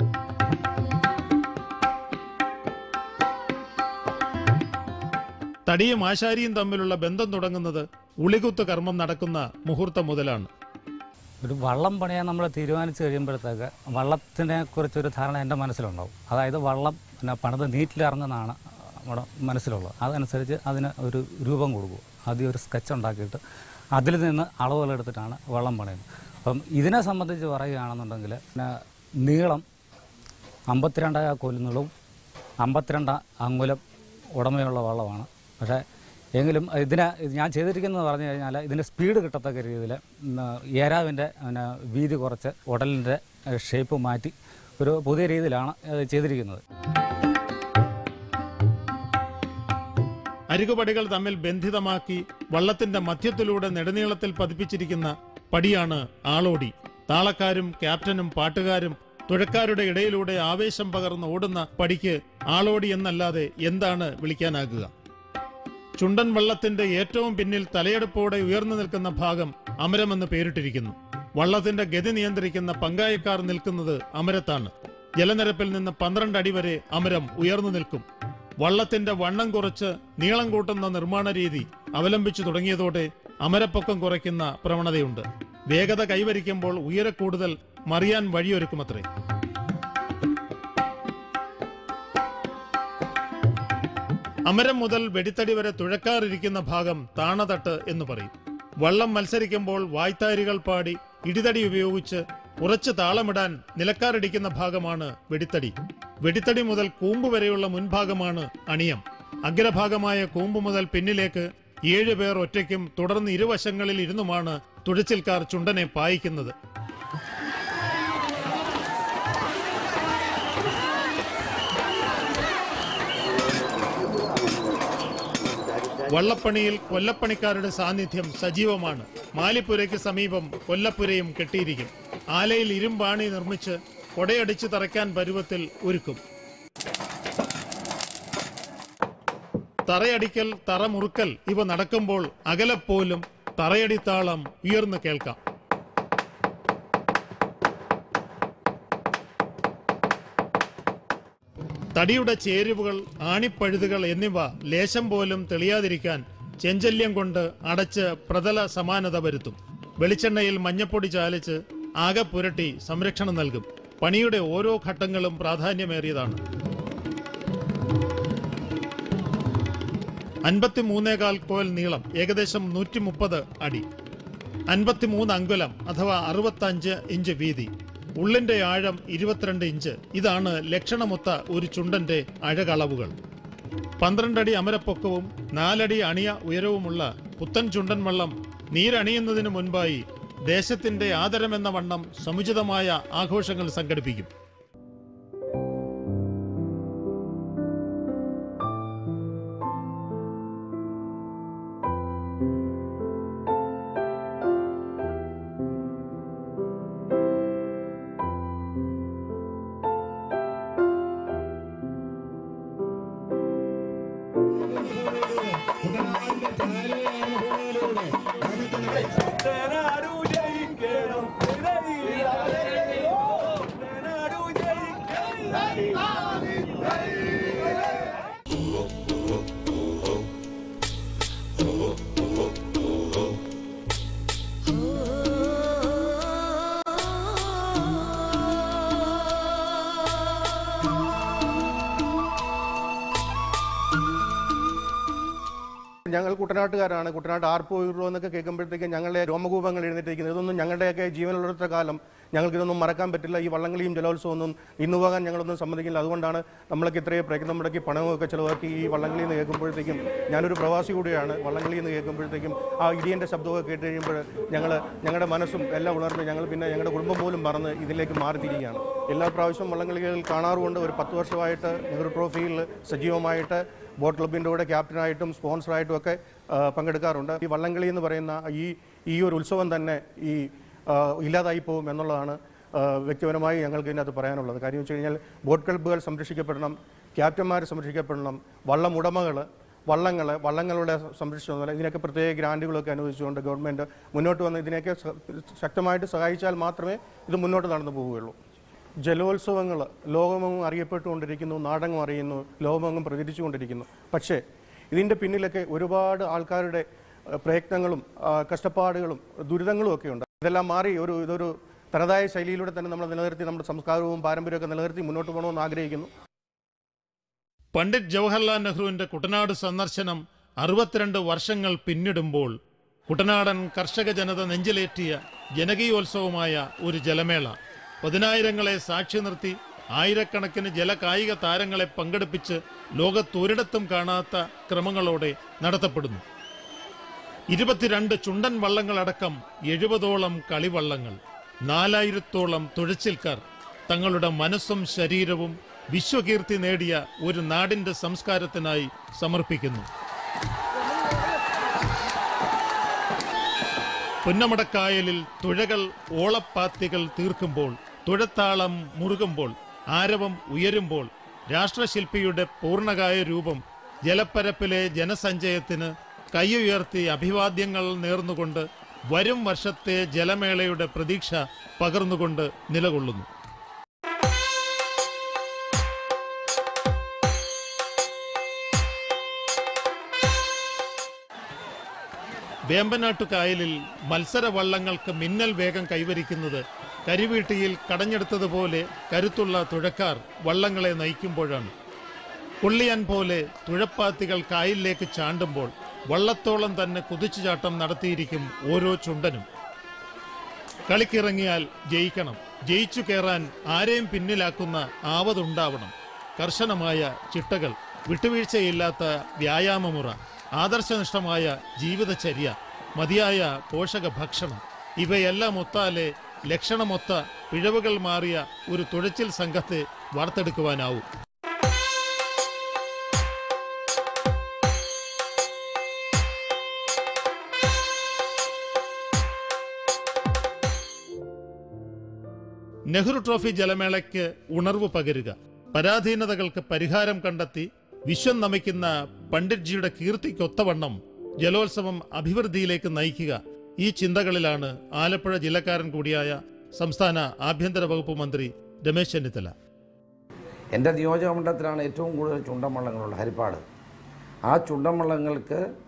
തടിയും ആശാരിയും തമ്മിലുള്ള ബന്ധം തുടങ്ങുന്നത് ഉളികുത്ത് കർമ്മം നടക്കുന്ന മുഹൂർത്തം മുതലാണ് ഒരു വള്ളം പണിയാൻ നമ്മൾ തീരുമാനിച്ചു കഴിയുമ്പോഴത്തേക്ക് വള്ളത്തിനെ കുറിച്ചൊരു ധാരണ എൻ്റെ മനസ്സിലുണ്ടാവും അതായത് വള്ളം പിന്നെ പണിത് നീറ്റിലിറങ്ങുന്നതാണ് നമ്മുടെ മനസ്സിലുള്ളത് അതനുസരിച്ച് അതിന് ഒരു രൂപം കൊടുക്കും ആദ്യം ഒരു സ്കെച്ച് ഉണ്ടാക്കിയിട്ട് അതിൽ നിന്ന് അളവുകൾ എടുത്തിട്ടാണ് വള്ളം പണിയുന്നത് അപ്പം ഇതിനെ സംബന്ധിച്ച് പറയുകയാണെന്നുണ്ടെങ്കിൽ പിന്നെ നീളം അമ്പത്തിരണ്ട് കൊല്ലുന്നതും അമ്പത്തിരണ്ട് അങ്കുലം ഉടമയുള്ള വള്ളമാണ് പക്ഷേ എങ്കിലും ഇതിനെ ഇത് ഞാൻ ചെയ്തിരിക്കുന്നത് പറഞ്ഞു കഴിഞ്ഞാൽ ഇതിൻ്റെ സ്പീഡ് കിട്ടത്തക്ക രീതിയിൽ ഏരാവിൻ്റെ പിന്നെ വീതി കുറച്ച് ഉടലിൻ്റെ ഷേപ്പ് മാറ്റി ഒരു പുതിയ രീതിയിലാണ് ഇത് ചെയ്തിരിക്കുന്നത് അരികുപടികൾ തമ്മിൽ ബന്ധിതമാക്കി വള്ളത്തിന്റെ മധ്യത്തിലൂടെ നെടുനീളത്തിൽ പതിപ്പിച്ചിരിക്കുന്ന പടിയാണ് ആളോടി താളക്കാരും ക്യാപ്റ്റനും പാട്ടുകാരും തുഴക്കാരുടെ ഇടയിലൂടെ ആവേശം പകർന്ന് ഓടുന്ന പടിക്ക് ആളോടി എന്നല്ലാതെ എന്താണ് വിളിക്കാനാകുക ചുണ്ടൻ വള്ളത്തിന്റെ ഏറ്റവും പിന്നിൽ തലയെടുപ്പോടെ ഉയർന്നു നിൽക്കുന്ന ഭാഗം അമരമെന്ന് പേരിട്ടിരിക്കുന്നു വള്ളത്തിന്റെ ഗതി നിയന്ത്രിക്കുന്ന പങ്കായക്കാർ നിൽക്കുന്നത് അമരത്താണ് ജലനിരപ്പിൽ നിന്ന് പന്ത്രണ്ട് അടി വരെ അമരം ഉയർന്നു നിൽക്കും വള്ളത്തിന്റെ വണ്ണം കുറച്ച് നീളം കൂട്ടുന്ന നിർമ്മാണ രീതി അവലംബിച്ചു തുടങ്ങിയതോടെ അമരപ്പൊക്കം കുറയ്ക്കുന്ന പ്രവണതയുണ്ട് വേഗത കൈവരിക്കുമ്പോൾ ഉയരക്കൂടുതൽ മറിയാൻ വഴിയൊരുക്കുമത്രേ അമരം മുതൽ വെടിത്തടി വരെ തുഴക്കാറിരിക്കുന്ന ഭാഗം താണതട്ട് എന്ന് പറയും വള്ളം മത്സരിക്കുമ്പോൾ വായ്ത്താരികൾ പാടി ഇടിതടി ഉപയോഗിച്ച് ഉറച്ച് താളമിടാൻ നിലക്കാറിടിക്കുന്ന ഭാഗമാണ് വെടിത്തടി വെടിത്തടി മുതൽ കൂമ്പ് വരെയുള്ള മുൻഭാഗമാണ് അണിയം അഗ്രഭാഗമായ കൂമ്പ് മുതൽ പിന്നിലേക്ക് ഏഴ് പേർ ഒറ്റയ്ക്കും തുടർന്ന് ഇരുവശങ്ങളിൽ ഇരുന്നുമാണ് തുഴച്ചിൽക്കാർ ചുണ്ടനെ പായിക്കുന്നത് വള്ളപ്പണിയിൽ കൊല്ലപ്പണിക്കാരുടെ സാന്നിധ്യം സജീവമാണ് മാലിപ്പുരയ്ക്ക് സമീപം കൊല്ലപ്പുരയും കെട്ടിയിരിക്കും ആലയിൽ ഇരുമ്പാണി നിർമ്മിച്ച് കൊടയടിച്ച് തറയ്ക്കാൻ പരുവത്തിൽ ഒരുക്കും തറയടിക്കൽ തറ മുറുക്കൽ ഇവ നടക്കുമ്പോൾ അകലെപ്പോലും തറയടിത്താളം ഉയർന്നു കേൾക്കാം തടിയുടെ ചേരുവകൾ ആണിപ്പഴുതുകൾ എന്നിവ ലേശം പോലും തെളിയാതിരിക്കാൻ ചെഞ്ചല്യം കൊണ്ട് അടച്ച് പ്രതല സമാനത വരുത്തും വെളിച്ചെണ്ണയിൽ മഞ്ഞപ്പൊടി ചാലിച്ച് ആകെ പുരട്ടി സംരക്ഷണം നൽകും പണിയുടെ ഓരോ ഘട്ടങ്ങളും പ്രാധാന്യമേറിയതാണ് അൻപത്തിമൂന്നേകാൽ കോൽ നീളം ഏകദേശം നൂറ്റി മുപ്പത് അടി അൻപത്തിമൂന്ന് അങ്കുലം അഥവാ അറുപത്തഞ്ച് ഇഞ്ച് വീതി ഉള്ളിന്റെ ആഴം ഇരുപത്തിരണ്ട് ഇഞ്ച് ഇതാണ് ലക്ഷണമൊത്ത ഒരു ചുണ്ടന്റെ അഴകളവുകൾ പന്ത്രണ്ടടി അമരപ്പൊക്കവും നാലടി അണിയ ഉയരവുമുള്ള പുത്തൻ ചുണ്ടൻ വള്ളം നീരണിയുന്നതിന് മുൻപായി ദേശത്തിന്റെ ആദരമെന്ന വണ്ണം സമുചിതമായ ആഘോഷങ്ങൾ സംഘടിപ്പിക്കും ഞങ്ങൾ കുട്ടനാട്ടുകാരാണ് കുട്ടനാട്ട് ആർപ്പോ ഉയർവോ എന്നൊക്കെ കേൾക്കുമ്പോഴത്തേക്ക് ഞങ്ങളുടെ രോമകൂപങ്ങൾ എഴുന്നേറ്റിരിക്കുന്നത് ഇതൊന്നും ഞങ്ങളുടെയൊക്കെ ജീവനുള്ളിടത്ത കാലം ഞങ്ങൾക്കിതൊന്നും മറക്കാൻ പറ്റില്ല ഈ വള്ളംകളിയും ജലോത്സവം ഒന്നും ഇന്നു പോകാൻ ഞങ്ങളൊന്നും സമ്മതിക്കില്ല അതുകൊണ്ടാണ് നമ്മളൊക്കെ ഇത്രയും പ്രയത്നം മുടക്കി പണമൊക്കെ ചിലവാക്കി ഈ വള്ളംകളി എന്ന് കേൾക്കുമ്പോഴത്തേക്കും ഞാനൊരു പ്രവാസി കൂടിയാണ് വള്ളംകളി എന്ന് കേൾക്കുമ്പോഴത്തേക്കും ആ ഇടിയൻ്റെ ശബ്ദമൊക്കെ കേട്ട് കഴിയുമ്പോൾ ഞങ്ങൾ ഞങ്ങളുടെ മനസ്സും എല്ലാം ഉണർന്ന് ഞങ്ങൾ പിന്നെ ഞങ്ങളുടെ കുടുംബം പോലും മറന്ന് ഇതിലേക്ക് മാറിത്തിരിക്കുകയാണ് എല്ലാ പ്രാവശ്യവും വള്ളംകളികൾ കാണാറുമുണ്ട് ഒരു പത്ത് വർഷമായിട്ട് നെഹ്റു ട്രോഫിയിൽ സജീവമായിട്ട് ബോട്ട് ക്ലബിൻ്റെ കൂടെ ക്യാപ്റ്റനായിട്ടും സ്പോൺസറായിട്ടും ഒക്കെ ആ, പങ്കെടുക്കാറുണ്ട് ഈ വള്ളംകളി എന്ന് പറയുന്ന ഈ ഈ ഒരു ഉത്സവം തന്നെ ഈ ആ, ഇല്ലാതായി പോകും എന്നുള്ളതാണ് ആ, വ്യക്തിപരമായി ഞങ്ങൾക്ക് ഇതിനകത്ത് പറയാനുള്ളത് കാര്യം വെച്ച് കഴിഞ്ഞാൽ ബോട്ട് ക്ലബ്ബുകൾ സംരക്ഷിക്കപ്പെടണം ക്യാപ്റ്റന്മാർ സംരക്ഷിക്കപ്പെടണം വള്ളം ഉടമകൾ വള്ളങ്ങൾ വള്ളങ്ങളുടെ സംരക്ഷണം ഇതിനൊക്കെ പ്രത്യേക ഗ്രാൻറ്റുകളൊക്കെ അനുവദിച്ചുകൊണ്ട് ഗവൺമെൻറ് മുന്നോട്ട് വന്ന് ഇതിനെയൊക്കെ സ- ശക്തമായിട്ട് സഹായിച്ചാൽ മാത്രമേ ഇത് മുന്നോട്ട് നടന്നു പോവുകയുള്ളൂ ജലോത്സവങ്ങൾ ലോകമെങ്ങും അറിയപ്പെട്ടുകൊണ്ടിരിക്കുന്നു നാടകം അറിയുന്നു ലോകമെങ്ങും പ്രചരിച്ചുകൊണ്ടിരിക്കുന്നു പക്ഷേ ഇതിൻ്റെ പിന്നിലൊക്കെ ഒരുപാട് ആൾക്കാരുടെ അഹ്, പ്രയത്നങ്ങളും ആ, കഷ്ടപ്പാടുകളും ദുരിതങ്ങളും ഒക്കെ ഉണ്ട് ഇതെല്ലാം മാറി ഒരു ഇതൊരു തനതായ ശൈലിയിലൂടെ തന്നെ നമ്മൾ നിലനിർത്തി നമ്മുടെ സംസ്കാരവും പാരമ്പര്യമൊക്കെ നിലനിർത്തി മുന്നോട്ട് പോകണമെന്ന് ആഗ്രഹിക്കുന്നു പണ്ഡിറ്റ് ജവഹർലാൽ നെഹ്റുവിന്റെ കുട്ടനാട് സന്ദർശനം അറുപത്തിരണ്ട് വർഷങ്ങൾ പിന്നിടുമ്പോൾ കുട്ടനാടൻ കർഷക ജനത നെഞ്ചിലേറ്റിയ ജനകീയോത്സവമായ ഒരു ജലമേള പതിനായിരങ്ങളെ സാക്ഷി നിർത്തി ആയിരക്കണക്കിന് ജലകായിക താരങ്ങളെ പങ്കെടുപ്പിച്ച് ലോകത്തൊരിടത്തും കാണാത്ത ക്രമങ്ങളോടെ നടത്തപ്പെടുന്നു ഇരുപത്തിരണ്ട് ചുണ്ടൻ വള്ളങ്ങളടക്കം എഴുപതോളം കളിവള്ളങ്ങൾ നാലായിരത്തോളം തുഴച്ചിൽക്കാർ തങ്ങളുടെ മനസ്സും ശരീരവും വിശ്വകീർത്തി നേടിയ ഒരു നാടിന്റെ സംസ്കാരത്തിനായി സമർപ്പിക്കുന്നു പുന്നമടക്കായലിൽ തുഴകൾ ഓളപ്പാത്തികൾ തീർക്കുമ്പോൾ തുഴത്താളം മുറുകുമ്പോൾ ആരവം ഉയരുമ്പോൾ രാഷ്ട്രശില്പിയുടെ പൂർണ്ണകായ രൂപം ജലപ്പരപ്പിലെ ജനസഞ്ചയത്തിന് കൈയുയർത്തി അഭിവാദ്യങ്ങൾ നേർന്നുകൊണ്ട് വരും വർഷത്തെ ജലമേളയുടെ പ്രതീക്ഷ പകർന്നുകൊണ്ട് നിലകൊള്ളുന്നു വേമ്പനാട്ടു കായലിൽ മത്സര വള്ളങ്ങൾക്ക് മിന്നൽ വേഗം കൈവരിക്കുന്നത് കരിവീട്ടിയിൽ കടഞ്ഞെടുത്തതുപോലെ കരുത്തുള്ള തുഴക്കാർ വള്ളങ്ങളെ നയിക്കുമ്പോഴാണ് കൊള്ളിയാൻ പോലെ തുഴപ്പാത്തികൾ കായലിലേക്ക് ചാണ്ടുമ്പോൾ വള്ളത്തോളം തന്നെ കുതിച്ചുചാട്ടം നടത്തിയിരിക്കും ഓരോ ചുണ്ടനും കളിക്കിറങ്ങിയാൽ ജയിക്കണം ജയിച്ചു കയറാൻ ആരെയും പിന്നിലാക്കുന്ന ആവതുണ്ടാവണം കർശനമായ ചിട്ടകൾ വിട്ടുവീഴ്ചയില്ലാത്ത വ്യായാമമുറ ആദർശനിഷ്ഠമായ ജീവിതചര്യ മതിയായ പോഷക ഭക്ഷണം ഇവയെല്ലാം ഒത്താലേ ലക്ഷണമൊത്ത പിഴവുകൾ മാറിയ ഒരു തുഴച്ചിൽ സംഘത്തെ വാർത്തെടുക്കുവാനാവൂ നെഹ്റു ട്രോഫി ജലമേളയ്ക്ക് ഉണർവ് പകരുക പരാധീനതകൾക്ക് പരിഹാരം കണ്ടെത്തി വിശ്വം നമിക്കുന്ന പണ്ഡിറ്റ്ജിയുടെ കീർത്തിക്കൊത്തവണ്ണം ജലോത്സവം അഭിവൃദ്ധിയിലേക്ക് നയിക്കുക ഈ ചിന്തകളിലാണ് ആലപ്പുഴ ജില്ലക്കാരൻ കൂടിയായ സംസ്ഥാന ആഭ്യന്തര വകുപ്പ് മന്ത്രി രമേശ് ചെന്നിത്തല എൻ്റെ നിയോജകമണ്ഡലത്തിലാണ് ഏറ്റവും കൂടുതൽ ചുണ്ടൻ വള്ളങ്ങളുള്ളത് ഹരിപ്പാട് ആ ചുണ്ടൻ വള്ളങ്ങൾക്ക്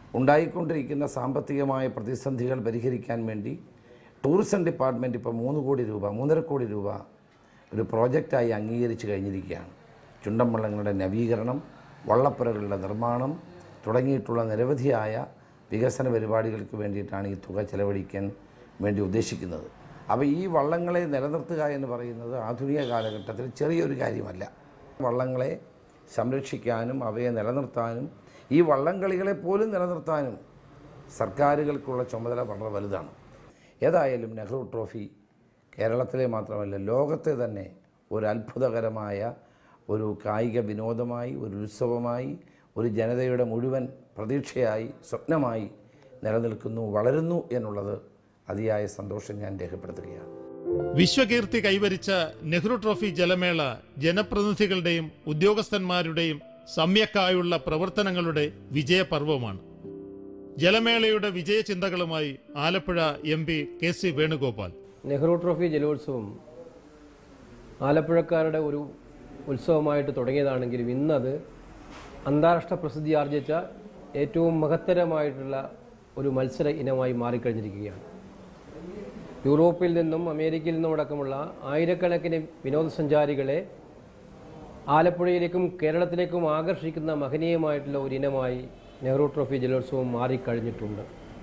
ഉണ്ടായിക്കൊണ്ടിരിക്കുന്ന സാമ്പത്തികമായ പ്രതിസന്ധികൾ പരിഹരിക്കാൻ വേണ്ടി ടൂറിസം ഡിപ്പാർട്ട്മെൻറ്റ് ഇപ്പോൾ മൂന്ന് കോടി രൂപ മൂന്നര കോടി രൂപ ഒരു പ്രോജക്റ്റായി അംഗീകരിച്ച് കഴിഞ്ഞിരിക്കുകയാണ് ചുണ്ടൻ വള്ളങ്ങളുടെ നവീകരണം വള്ളപ്പുരകളുടെ നിർമ്മാണം തുടങ്ങിയിട്ടുള്ള നിരവധിയായ വികസന പരിപാടികൾക്ക് വേണ്ടിയിട്ടാണ് ഈ തുക ചെലവഴിക്കാൻ വേണ്ടി ഉദ്ദേശിക്കുന്നത് അപ്പോൾ ഈ വള്ളങ്ങളെ നിലനിർത്തുക എന്ന് പറയുന്നത് ആധുനിക കാലഘട്ടത്തിൽ ചെറിയൊരു കാര്യമല്ല വള്ളങ്ങളെ സംരക്ഷിക്കാനും അവയെ നിലനിർത്താനും ഈ വള്ളംകളികളെ പോലും നിലനിർത്താനും സർക്കാരുകൾക്കുള്ള ചുമതല വളരെ വലുതാണ് ഏതായാലും നെഹ്റു ട്രോഫി കേരളത്തിലെ മാത്രമല്ല ലോകത്തെ തന്നെ ഒരു അത്ഭുതകരമായ ഒരു കായിക വിനോദമായി ഒരു ഉത്സവമായി ഒരു ജനതയുടെ മുഴുവൻ പ്രതീക്ഷയായി സ്വപ്നമായി നിലനിൽക്കുന്നു വളരുന്നു എന്നുള്ളത് അതിയായ സന്തോഷം ഞാൻ രേഖപ്പെടുത്തുകയാണ് വിശ്വകീർത്തി കൈവരിച്ച നെഹ്റു ട്രോഫി ജലമേള ജനപ്രതിനിധികളുടെയും ഉദ്യോഗസ്ഥന്മാരുടെയും സമ്യക്കായുള്ള പ്രവർത്തനങ്ങളുടെ വിജയപർവമാണ് ജലമേളയുടെ വിജയചിന്തകളുമായി Alappuzha M P K C Venugopal Nehru trophy ജലോത്സവം ആലപ്പുഴക്കാരുടെ ഒരു ഉത്സവമായിട്ട് തുടങ്ങിയതാണെങ്കിലും ഇന്നത് അന്താരാഷ്ട്ര പ്രസിദ്ധി ആർജിച്ച ഏറ്റവും മഹത്തരമായിട്ടുള്ള ഒരു മത്സര ഇനമായി മാറിക്കഴിഞ്ഞിരിക്കുകയാണ് യൂറോപ്പിൽ നിന്നും അമേരിക്കയിൽ നിന്നും അടക്കമുള്ള ആയിരക്കണക്കിന് വിനോദസഞ്ചാരികളെ ആലപ്പുഴയിലേക്കും കേരളത്തിലേക്കും ആകർഷിക്കുന്ന മഹനീയമായിട്ടുള്ള ഒരു ഇനമായി നെഹ്റു ട്രോഫി ജലോത്സവം മാറിക്കഴിഞ്ഞിട്ടുണ്ട്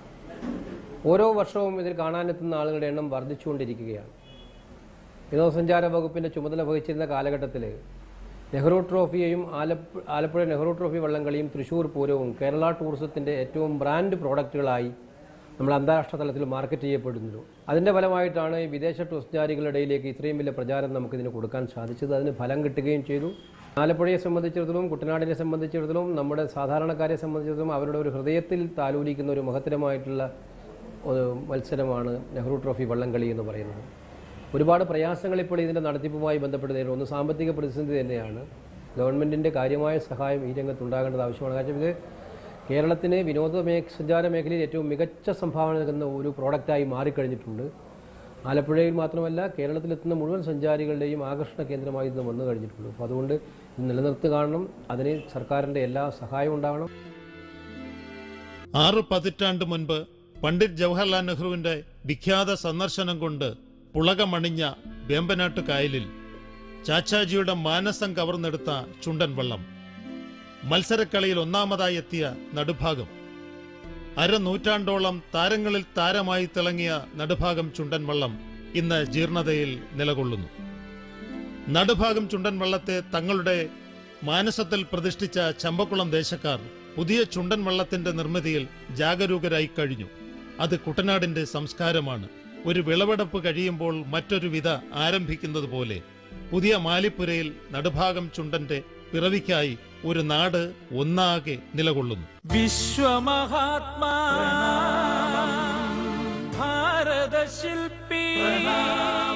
ഓരോ വർഷവും ഇതിൽ കാണാനെത്തുന്ന ആളുകളുടെ എണ്ണം വർദ്ധിച്ചുകൊണ്ടിരിക്കുകയാണ് വിനോദസഞ്ചാര വകുപ്പിൻ്റെ ചുമതല വഹിച്ചിരുന്ന കാലഘട്ടത്തിൽ നെഹ്റു ട്രോഫിയെയും ആലപ്പുഴ ആലപ്പുഴ നെഹ്റു ട്രോഫി വള്ളംകളിയും തൃശ്ശൂർ പൂരവും കേരള ടൂറിസത്തിൻ്റെ ഏറ്റവും ബ്രാൻഡ് പ്രോഡക്റ്റുകളായി നമ്മൾ അന്താരാഷ്ട്ര തലത്തിൽ മാർക്കറ്റ് ചെയ്യപ്പെടുന്നു അതിൻ്റെ ഫലമായിട്ടാണ് ഈ വിദേശ ടൂറിസ്റ്റുകാരികളുടെ ഇടയിലേക്ക് ഇത്രയും വലിയ പ്രചാരം നമുക്കിതിന് കൊടുക്കാൻ സാധിച്ചത് അതിന് ഫലം കിട്ടുകയും ചെയ്തു ആലപ്പുഴയെ സംബന്ധിച്ചിടത്തോളം കുട്ടനാടിനെ സംബന്ധിച്ചിടത്തോളം നമ്മുടെ സാധാരണക്കാരെ സംബന്ധിച്ചിടത്തോളം അവരുടെ ഒരു ഹൃദയത്തിൽ താലൂലിക്കുന്ന ഒരു മഹത്തരമായിട്ടുള്ള ഒരു മത്സരമാണ് നെഹ്റു ട്രോഫി വള്ളംകളി എന്ന് പറയുന്നത് ഒരുപാട് പ്രയാസങ്ങൾ ഇപ്പോൾ ഇതിൻ്റെ നടത്തിപ്പുമായി ബന്ധപ്പെട്ട് നേരിടുന്നു ഒന്ന് സാമ്പത്തിക പ്രതിസന്ധി തന്നെയാണ് ഗവൺമെൻറ്റിൻ്റെ കാര്യമായ സഹായം ഈ രംഗത്ത് ഉണ്ടാകേണ്ടത് ആവശ്യമാണ് കാരണം ഇത് കേരളത്തിന് വിനോദ മേ സഞ്ചാര മേഖലയിൽ ഏറ്റവും മികച്ച സംഭാവന നൽകുന്ന ഒരു പ്രോഡക്റ്റായി മാറിക്കഴിഞ്ഞിട്ടുണ്ട് ആലപ്പുഴയിൽ മാത്രമല്ല കേരളത്തിലെത്തുന്ന മുഴുവൻ സഞ്ചാരികളുടെയും ആകർഷണ കേന്ദ്രമായി ഇത് വന്നു കഴിഞ്ഞിട്ടുണ്ട് അപ്പോൾ അതുകൊണ്ട് ഇത് നിലനിർത്തി കാണണം അതിന് സർക്കാരിൻ്റെ എല്ലാ സഹായവും ഉണ്ടാകണം ആറു പതിറ്റാണ്ട് മുൻപ് പണ്ഡിറ്റ് ജവഹർലാൽ നെഹ്റുവിന്റെ വിഖ്യാത സന്ദർശനം കൊണ്ട് പുളകമണിഞ്ഞ വേമ്പനാട്ട് കായലിൽ ചാച്ചാജിയുടെ മാനസം കവർന്നെടുത്ത ചുണ്ടൻ വള്ളം മത്സരക്കളിയിൽ ഒന്നാമതായി എത്തിയ നടുഭാഗം അരനൂറ്റാണ്ടോളം താരങ്ങളിൽ താരമായി തിളങ്ങിയ നടുഭാഗം ചുണ്ടൻ വള്ളം ഇന്ന് ജീർണതയിൽ നിലകൊള്ളുന്നു നടുഭാഗം ചുണ്ടൻ വള്ളത്തെ തങ്ങളുടെ മാനസത്തിൽ പ്രതിഷ്ഠിച്ച ചമ്പക്കുളം ദേശക്കാർ പുതിയ ചുണ്ടൻ വള്ളത്തിന്റെ നിർമ്മിതിയിൽ ജാഗരൂകരായി കഴിഞ്ഞു അത് കുട്ടനാടിന്റെ സംസ്കാരമാണ് ഒരു വിളവെടുപ്പ് കഴിയുമ്പോൾ മറ്റൊരു വിധ ആരംഭിക്കുന്നത് പോലെ പുതിയ മാലിപ്പുരയിൽ നടുഭാഗം ചുണ്ടന്റെ പിറവിക്കായി ഒരു നാട് ഒന്നാകെ നിലകൊള്ളുന്നു വിശ്വമഹാത്മാ ഭാരതശില്പി